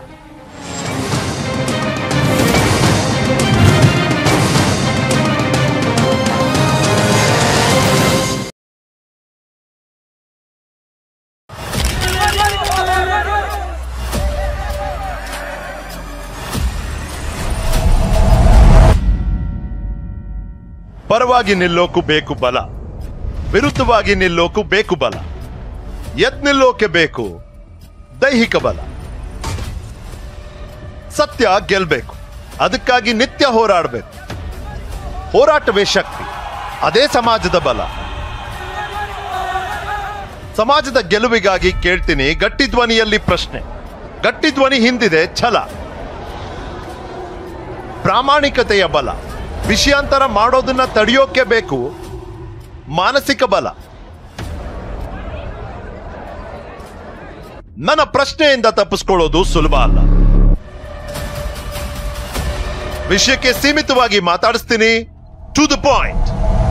ಪರವಾಗಿ ನಿಲ್ಲೋಕು ಬೇಕು ಬಲ ವಿರುದ್ಧವಾಗಿ ನಿಲ್ಲೋಕು ಬೇಕು ಬಲ ಎದ್ ನಿಲ್ಲೋಕೆ ಬೇಕು ದೈಹಿಕ ಬಲ ಸತ್ಯ ಗೆಲ್ಬೇಕು ಅದಕ್ಕಾಗಿ ನಿತ್ಯ ಹೋರಾಡಬೇಕು ಹೋರಾಟವೇ ಶಕ್ತಿ ಅದೇ ಸಮಾಜದ ಬಲ ಸಮಾಜದ ಗೆಲುವಿಗಾಗಿ ಕೇಳ್ತೀನಿ ಗಟ್ಟಿ ಧ್ವನಿಯಲ್ಲಿ ಪ್ರಶ್ನೆ ಗಟ್ಟಿ ಧ್ವನಿ ಹಿಂದಿದೆ ಛಲ ಪ್ರಾಮಾಣಿಕತೆಯ ಬಲ ವಿಷಯಾಂತರ ಮಾಡೋದನ್ನ ತಡೆಯೋಕೆ ಬೇಕು ಮಾನಸಿಕ ಬಲ ನನ್ನ ಪ್ರಶ್ನೆಯಿಂದ ತಪ್ಪಿಸ್ಕೊಳ್ಳೋದು ಸುಲಭ ಅಲ್ಲ ವಿಷಯಕ್ಕೆ ಸೀಮಿತವಾಗಿ ಮಾತಾಡಿಸ್ತೀನಿ ಟು ದ ಪಾಯಿಂಟ್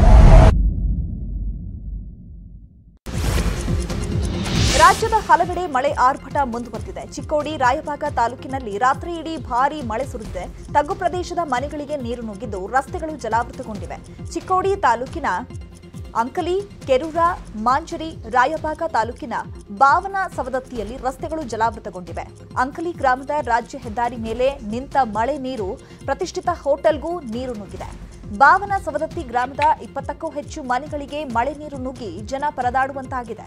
ರಾಜ್ಯದ ಹಲವೆಡೆ ಮಳೆ ಆರ್ಭಟ ಮುಂದುವರೆದಿದೆ ಚಿಕ್ಕೋಡಿ ರಾಯಭಾಗ ತಾಲೂಕಿನಲ್ಲಿ ರಾತ್ರಿ ಇಡೀ ಭಾರೀ ಮಳೆ ಸುರಿದಿದೆ ತಗ್ಗು ಪ್ರದೇಶದ ಮನೆಗಳಿಗೆ ನೀರು ನುಗ್ಗಿದ್ದು ರಸ್ತೆಗಳು ಜಲಾವೃತಗೊಂಡಿವೆ ಚಿಕ್ಕೋಡಿ ತಾಲೂಕಿನ ಅಂಕಲಿ ಕೆರೂರ ಮಾಂಜರಿ ರಾಯಭಾಗ ತಾಲೂಕಿನ ಬಾವನ ಸವದತ್ತಿಯಲ್ಲಿ ರಸ್ತೆಗಳು ಜಲಾವೃತಗೊಂಡಿವೆ ಅಂಕಲಿ ಗ್ರಾಮದ ರಾಜ್ಯ ಹೆದ್ದಾರಿ ಮೇಲೆ ನಿಂತ ಮಳೆ ನೀರು ಪ್ರತಿಷ್ಠಿತ ಹೋಟೆಲ್ಗೂ ನೀರು ನುಗ್ಗಿದೆ ಬಾವನ ಸವದತ್ತಿ ಗ್ರಾಮದ ಇಪ್ಪತ್ತಕ್ಕೂ ಹೆಚ್ಚು ಮನೆಗಳಿಗೆ ಮಳೆ ನೀರು ನುಗ್ಗಿ ಜನ ಪರದಾಡುವಂತಾಗಿದೆ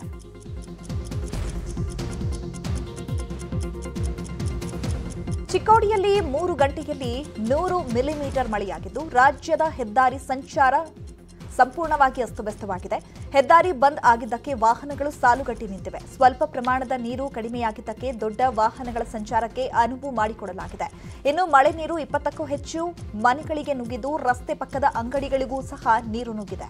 ಚಿಕ್ಕೋಡಿಯಲ್ಲಿ ಮೂರು ಗಂಟೆಯಲ್ಲಿ ನೂರು ಮಿಲಿಮೀಟರ್ ಮಳೆಯಾಗಿದ್ದು ರಾಜ್ಯದ ಹೆದ್ದಾರಿ ಸಂಚಾರ ಸಂಪೂರ್ಣವಾಗಿ ಅಸ್ತವ್ಯಸ್ತವಾಗಿದೆ ಹೆದ್ದಾರಿ ಬಂದ್ ಆಗಿದ್ದಕ್ಕೆ ವಾಹನಗಳು ಸಾಲುಗಟ್ಟಿ ನಿಂತಿವೆ ಸ್ವಲ್ಪ ಪ್ರಮಾಣದ ನೀರು ಕಡಿಮೆಯಾಗಿದ್ದಕ್ಕೆ ದೊಡ್ಡ ವಾಹನಗಳ ಸಂಚಾರಕ್ಕೆ ಅನುವು ಮಾಡಿಕೊಡಲಾಗಿದೆ ಇನ್ನು ಮಳೆ ನೀರು ಇಪ್ಪತ್ತಕ್ಕೂ ಹೆಚ್ಚು ಮನೆಗಳಿಗೆ ನುಗ್ಗಿದ್ದು ರಸ್ತೆ ಪಕ್ಕದ ಅಂಗಡಿಗಳಿಗೂ ಸಹ ನೀರು ನುಗ್ಗಿದೆ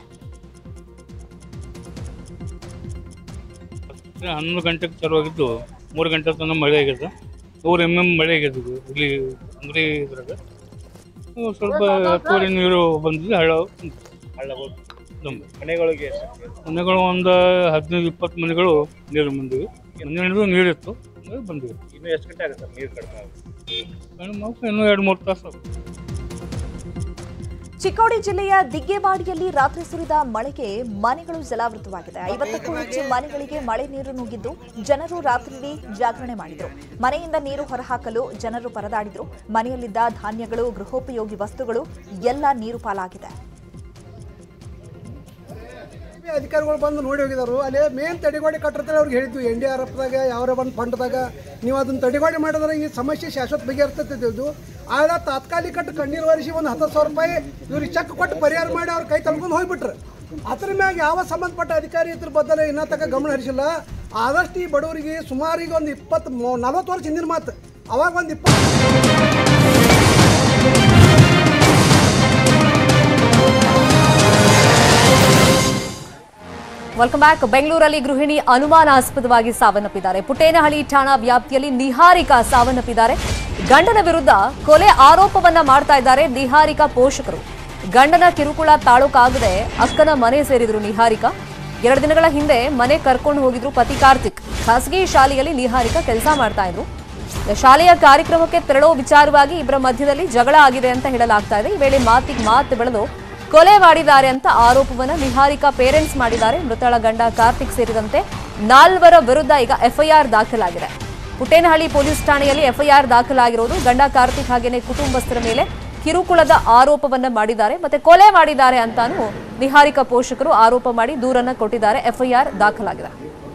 ಹನ್ನೊಂದು ಗಂಟೆಗೆ ಚಾಲು ಆಗಿದ್ದು ಮೂರು ಗಂಟೆ ತನಕ ಮಳೆ ಆಗಿದೆ ನೂರು ಎಮ್ ಎಮ್ ಮಳೆ ಆಗಿದೆ ಇದು ಇಲ್ಲಿ ಅಂಗಡಿ ಇದ್ರಾಗ ಅಹ್ ಸ್ವಲ್ಪ ಹತ್ತುವರೆ ನೀರು ಬಂದಿದೆ ಹಳ್ಳ ಹಳ್ಳ ಮನೆಗಳಿಗೆ ಮನೆಗಳು ಒಂದು ಹದಿನೈದು ಇಪ್ಪತ್ತು ಮನೆಗಳು ನೀರು ಬಂದಿವೆ ಮನೆಗಳಿಗೂ ನೀರಿತ್ತು ಹಂಗಾಗಿ ಬಂದಿವೆ ಇನ್ನು ಎಷ್ಟು ಗಂಟೆ ಆಗುತ್ತೆ ನೀರು ಕಡಿಮೆ ಆಗುತ್ತೆ ಕಡಿಮೆ ಆಗ್ತಾ ಇನ್ನೂ ಎರಡು ಮೂರು ತಾಸು ಚಿಕ್ಕೋಡಿ ಜಿಲ್ಲೆಯ ದಿಗ್ಗೇವಾಡಿಯಲ್ಲಿ ರಾತ್ರಿ ಸುರಿದ ಮಳೆಗೆ ಮನೆಗಳು ಜಲಾವೃತವಾಗಿದೆ ಐವತ್ತಕ್ಕೂ ಹೆಚ್ಚು ಮನೆಗಳಿಗೆ ಮಳೆ ನೀರು ನುಗ್ಗಿದ್ದು ಜನರು ರಾತ್ರಿಯಿಡೀ ಜಾಗರಣೆ ಮಾಡಿದ್ರು ಮನೆಯಿಂದ ನೀರು ಹೊರಹಾಕಲು ಜನರು ಪರದಾಡಿದ್ರು ಮನೆಯಲ್ಲಿದ್ದ ಧಾನ್ಯಗಳು ಗೃಹೋಪಯೋಗಿ ವಸ್ತುಗಳು ಎಲ್ಲ ನೀರು ಪಾಲಾಗಿದೆ ಅಧಿಕಾರಿಗಳು ಬಂದು ನೋಡಿ ಹೋಗಿದಾರು ಅಲ್ಲಿ ಮೇನ್ ತಡೆಗೋಡೆ ಕಟ್ಟಿರ್ತಾರೆ ಅವ್ರಿಗೆ ಹೇಳಿದ್ವಿ ಎನ್ ಡಿ ಆರ್ ಎಫ್ದಾಗ ಯಾವ್ರ ಬಂದು ಫಂಡ್ದಾಗ ನೀವು ಅದನ್ನ ತಡೆಗೋಡೆ ಮಾಡಿದ್ರೆ ಈ ಸಮಸ್ಯೆ ಶಾಶ್ವತ ಬಗೆಹರ್ತೈತಿದ್ದು ಆಗ ತಾತ್ಕಾಲಿಕ ಕಣ್ಣೀರು ಒರೆಸಿ ಒಂದು ಹತ್ತು ಸಾವಿರ ರೂಪಾಯಿ ಇವ್ರಿಗೆ ಚೆಕ್ ಕೊಟ್ಟು ಪರಿಹಾರ ಮಾಡಿ ಅವ್ರ ಕೈ ತಳ್ಕೊಂಡು ಹೋಗ್ಬಿಟ್ರು ಅದ್ರ ಮ್ಯಾಗ ಯಾವ ಸಂಬಂಧಪಟ್ಟ ಅಧಿಕಾರಿ ಇದ್ರ ಬದಲು ಇನ್ನೂ ತನಕ ಗಮನ ಹರಿಸಿಲ್ಲ ಆದಷ್ಟು ಈ ಬಡವರಿಗೆ ಸುಮಾರು ಈಗ ಒಂದು ಇಪ್ಪತ್ತು ನಲ್ವತ್ತು ವರ್ಷ ಹಿಂದಿನ ಮಾತು ಅವಾಗ ಒಂದು ಇಪ್ಪತ್ತು ವೆಲ್ಕಮ್ ಬ್ಯಾಕ್ ಬೆಂಗಳೂರಲ್ಲಿ ಗೃಹಿಣಿ ಅನುಮಾನಾಸ್ಪದವಾಗಿ ಸಾವನ್ನಪ್ಪಿದ್ದಾರೆ ಪುಟ್ಟೇನಹಳ್ಳಿ ಠಾಣಾ ವ್ಯಾಪ್ತಿಯಲ್ಲಿ ನಿಹಾರಿಕಾ ಸಾವನ್ನಪ್ಪಿದ್ದಾರೆ ಗಂಡನ ವಿರುದ್ಧ ಕೊಲೆ ಆರೋಪವನ್ನ ಮಾಡ್ತಾ ಇದ್ದಾರೆ ನಿಹಾರಿಕಾ ಪೋಷಕರು ಗಂಡನ ಕಿರುಕುಳ ತಾಳೋಕಾಗದೆ ಅಕ್ಕನ ಮನೆ ಸೇರಿದ್ರು ನಿಹಾರಿಕಾ ಎರಡು ದಿನಗಳ ಹಿಂದೆ ಮನೆ ಕರ್ಕೊಂಡು ಹೋಗಿದ್ರು ಪತಿ ಕಾರ್ತಿಕ್ ಖಾಸಗಿ ಶಾಲೆಯಲ್ಲಿ ನಿಹಾರಿಕಾ ಕೆಲಸ ಮಾಡ್ತಾ ಇದ್ರು ಶಾಲೆಯ ಕಾರ್ಯಕ್ರಮಕ್ಕೆ ತೆರಳೋ ವಿಚಾರವಾಗಿ ಇಬ್ಬರ ಮಧ್ಯದಲ್ಲಿ ಜಗಳ ಆಗಿದೆ ಅಂತ ಹೇಳಲಾಗ್ತಾ ಇದೆ ಈ ವೇಳೆ ಮಾತಿಗೆ ಮಾತು ಬೆಳೆದು ಕೊಲೆ ಮಾಡಿದ್ದಾರೆ ಅಂತ ಆರೋಪವನ್ನ ನಿಹಾರಿಕಾ ಪೇರೆಂಟ್ಸ್ ಮಾಡಿದ್ದಾರೆ ಮೃತಳ ಗಂಡ ಕಾರ್ತಿಕ್ ಸೇರಿದಂತೆ ನಾಲ್ವರ ವಿರುದ್ಧ ಈಗ ಎಫ್ಐಆರ್ ದಾಖಲಾಗಿದೆ ಪುಟ್ಟೇನಹಳ್ಳಿ ಪೊಲೀಸ್ ಠಾಣೆಯಲ್ಲಿ ಎಫ್ಐಆರ್ ದಾಖಲಾಗಿರೋದು ಗಂಡ ಕಾರ್ತಿಕ್ ಹಾಗೇನೆ ಕುಟುಂಬಸ್ಥರ ಮೇಲೆ ಕಿರುಕುಳದ ಆರೋಪವನ್ನ ಮಾಡಿದ್ದಾರೆ ಮತ್ತೆ ಕೊಲೆ ಮಾಡಿದ್ದಾರೆ ಅಂತಾನು ನಿಹಾರಿಕಾ ಪೋಷಕರು ಆರೋಪ ಮಾಡಿ ದೂರನ್ನ ಕೊಟ್ಟಿದ್ದಾರೆ ಎಫ್ಐಆರ್ ದಾಖಲಾಗಿದೆ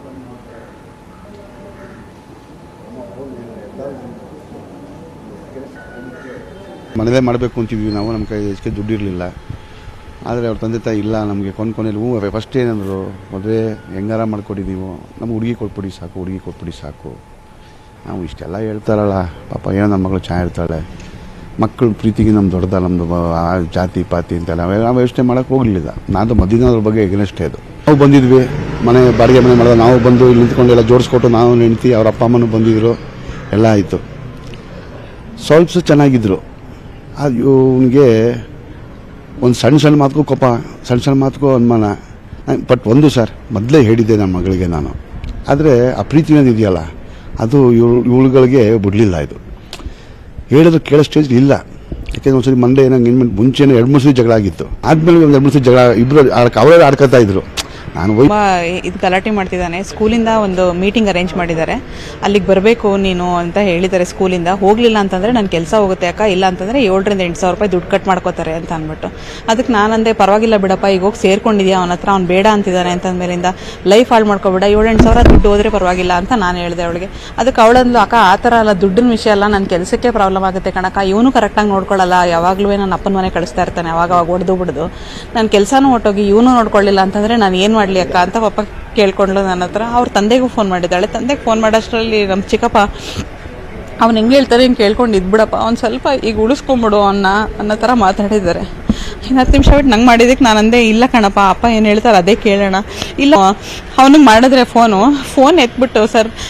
ಮನೆದೇ ಮಾಡಬೇಕು ಅಂತಿದ್ವಿ ನಾವು ನಮ್ಮ ಕೈ ಹೆಚ್ಚಿಗೆ ದುಡ್ಡು ಇರಲಿಲ್ಲ ಆದರೆ ಅವ್ರ ತಂದೆ ತಾಯಿ ಇಲ್ಲ ನಮಗೆ ಕೊನೆ ಕೊನೆಯಲ್ಲಿ ಹ್ಞೂ ಫಸ್ಟ್ ಏನಂದರು ಮದುವೆ ಹೆಂಗಾರ ಮಾಡ್ಕೊಡಿ ನೀವು ನಮ್ಗೆ ಹುಡುಗಿ ಕೊಟ್ಬಿಡಿ ಸಾಕು ಹುಡುಗಿ ಕೊಟ್ಬಿಡಿ ಸಾಕು ನಾವು ಇಷ್ಟೆಲ್ಲ ಹೇಳ್ತಾರಲ್ಲ ಪಾಪ ಏನೋ ನಮ್ಮ ಮಗಳು ಚೆನ್ನಾಗಿರ್ತಾಳೆ ಮಕ್ಕಳು ಪ್ರೀತಿಗೆ ನಮ್ಮ ದೊಡ್ಡದ ನಮ್ಮದು ಆ ಜಾತಿ ಪಾತಿ ಅಂತೆಲ್ಲ ಅವೆಲ್ಲ ನಾವು ಯೋಚನೆ ಮಾಡೋಕ್ಕೆ ಹೋಗಲಿಲ್ಲ ನಾನು ಮದಿನ ಅದ್ರ ಬಗ್ಗೆ ಎಗನಷ್ಟೇ ಅದು ನಾವು ಬಂದಿದ್ವಿ ಮನೆ ಬಾಡಿಗೆ ಮನೆ ಮಾಡಿದ ನಾವು ಬಂದು ಇಲ್ಲಿ ನಿಂತ್ಕೊಂಡು ಎಲ್ಲ ಜೋಡಿಸ್ಕೊಟ್ಟು ನಾವು ಹೆಂಡ್ತಿ ಅವ್ರ ಅಪ್ಪ ಅಮ್ಮನೂ ಬಂದಿದ್ದರು ಎಲ್ಲ ಆಯಿತು ಸ್ವಲ್ಪ ಸ ಚೆನ್ನಾಗಿದ್ದರು ಅದು ಇವನಿಗೆ ಒಂದು ಸಣ್ಣ ಸಣ್ಣ ಮಾತುಗೂ ಕೋಪ ಸಣ್ಣ ಸಣ್ಣ ಮಾತುಗೂ ಅನುಮಾನ ಬಟ್ ಒಂದು ಸರ್ ಮೊದಲೇ ಹೇಳಿದ್ದೆ ನನ್ನ ಮಗಳಿಗೆ ನಾನು ಆದರೆ ಆ ಪ್ರೀತಿ ಇದೆಯಲ್ಲ ಅದು ಇವಳು ಇವಳುಗಳಿಗೆ ಬಿಡಲಿಲ್ಲ ಇದು ಹೇಳಿದ್ರು ಕೇಳೋ ಸ್ಟೇಜ್ ಇಲ್ಲ ಯಾಕೆಂದ್ರೆ ಒಂದ್ಸರಿ ಮಂಡೆ ಏನೋ ಎಂಗೇಜ್ಮೆಂಟ್ ಮುಂಚೆನೇ ಎರಡು ಮೂರು ಸರಿ ಜಗಳ ಆಗಿತ್ತು ಆದ್ಮೇಲೆ ಒಂದು ಎರಡು ಮೂರು ಸರಿ ಜಗಳ ಇಬ್ಬರು ಅವರೇ ಆಡ್ಕೊತಾ ಇದ್ರು ನಾನು ಹೋಯ್ ತುಂಬ ಇದು ಗಲಾಟೆ ಮಾಡ್ತಿದ್ದಾನೆ ಸ್ಕೂಲಿಂದ ಒಂದು ಮೀಟಿಂಗ್ ಅರೇಂಜ್ ಮಾಡಿದ್ದಾರೆ ಅಲ್ಲಿಗೆ ಬರಬೇಕು ನೀನು ಅಂತ ಹೇಳಿದ್ದಾರೆ ಸ್ಕೂಲಿಂದ ಹೋಗಲಿಲ್ಲ ಅಂತಂದರೆ ನನ್ನ ಕೆಲಸ ಹೋಗುತ್ತೆ ಅಕ್ಕ ಇಲ್ಲ ಅಂತಂದರೆ ಏಳರಿಂದ ಎಂಟು ಸಾವಿರ ರೂಪಾಯಿ ದುಡ್ಡು ಕಟ್ ಮಾಡ್ಕೋತಾರೆ ಅಂತ ಅಂದ್ಬಿಟ್ಟು ಅದಕ್ಕೆ ನಾನಂದೆ ಪರವಾಗಿಲ್ಲ ಬಿಡಪ್ಪ ಈಗ ಹೋಗಿ ಸೇರ್ಕೊಂಡಿದ್ಯಾ ಅವನ ಹತ್ರ ಅವ್ನು ಬೇಡ ಅಂತಿದ್ದಾನೆ ಅಂತಂದ್ಮೇಲಿಂದ ಲೈಫ್ ಹಾಳು ಮಾಡ್ಕೊಬೇಡ ಏಳೆಂಟು ಸಾವಿರ ದುಡ್ಡು ಹೋದ್ರೆ ಪರವಾಗಿಲ್ಲ ಅಂತ ನಾನು ಹೇಳಿದೆ ಅವಳಿಗೆ ಅದಕ್ಕೆ ಅವಳಂದ್ಲು ಅಕ್ಕ ಆ ಥರ ಅಲ್ಲ ದುಡ್ಡಿನ ವಿಷಯ ಅಲ್ಲ ನನ್ನ ಕೆಲಸಕ್ಕೆ ಪ್ರಾಬ್ಲಮ್ ಆಗುತ್ತೆ ಕಣಕ್ಕ ಇವನು ಕರೆಕ್ಟಾಗಿ ನೋಡ್ಕೊಳ್ಳಲ್ಲ ಯಾವಾಗಲೂ ನನ್ನ ಅಪ್ಪನ ಮನೆ ಕಳಿಸ್ತಾ ಇರ್ತಾನೆ ಅವಾಗ ಅವಾಗ ಹೊಡೆದು ಬಿಡ್ದು ನನ್ನ ಕೆಲಸನೂ ಹೊಟ್ಟೋಗಿ ಇವನು ನೋಡ್ಕೊಳ್ಳಿಲ್ಲ ಅಂತಂದರೆ ನಾನು ಏನು ಮಾಡಲಿ ಅಕ್ಕ ಅಂತ ಪಾಪ ಕೇಳ್ಕೊಂಡ್ಲು ನನ್ನ ಹತ್ರ ಅವ್ರ ತಂದೆಗೂ ಫೋನ್ ಮಾಡಿದ್ದಾಳೆ ತಂದೆಗೆ ಫೋನ್ ಮಾಡೋಷ್ಟರಲ್ಲಿ ನಮ್ಮ ಚಿಕ್ಕಪ್ಪ ಅವ್ನು ಹೆಂಗೆ ಹೇಳ್ತಾರೆ ಹಿಂಗೆ ಕೇಳ್ಕೊಂಡು ಇದ್ಬಿಡಪ್ಪ ಅವ್ನು ಸ್ವಲ್ಪ ಈಗ ಉಳಿಸ್ಕೊಂಬಿಡು ಅನ್ನ ಅನ್ನೋ ಥರ ಮಾತಾಡಿದ್ದಾರೆ ಇನ್ನು ಹತ್ತು ನಿಮಿಷ ಬಿಟ್ಟು ನಂಗೆ ಮಾಡಿದ್ದಕ್ಕೆ ನಾನು ಅಂದೆ ಇಲ್ಲ ಕಣಪ್ಪ ಅಪ್ಪ ಏನು ಹೇಳ್ತಾರೆ ಅದೇ ಕೇಳೋಣ ಇಲ್ಲ ಅವನಿಗೆ ಮಾಡಿದ್ರೆ ಫೋನು ಫೋನ್ ಎತ್ಬಿಟ್ಟು ಸರ್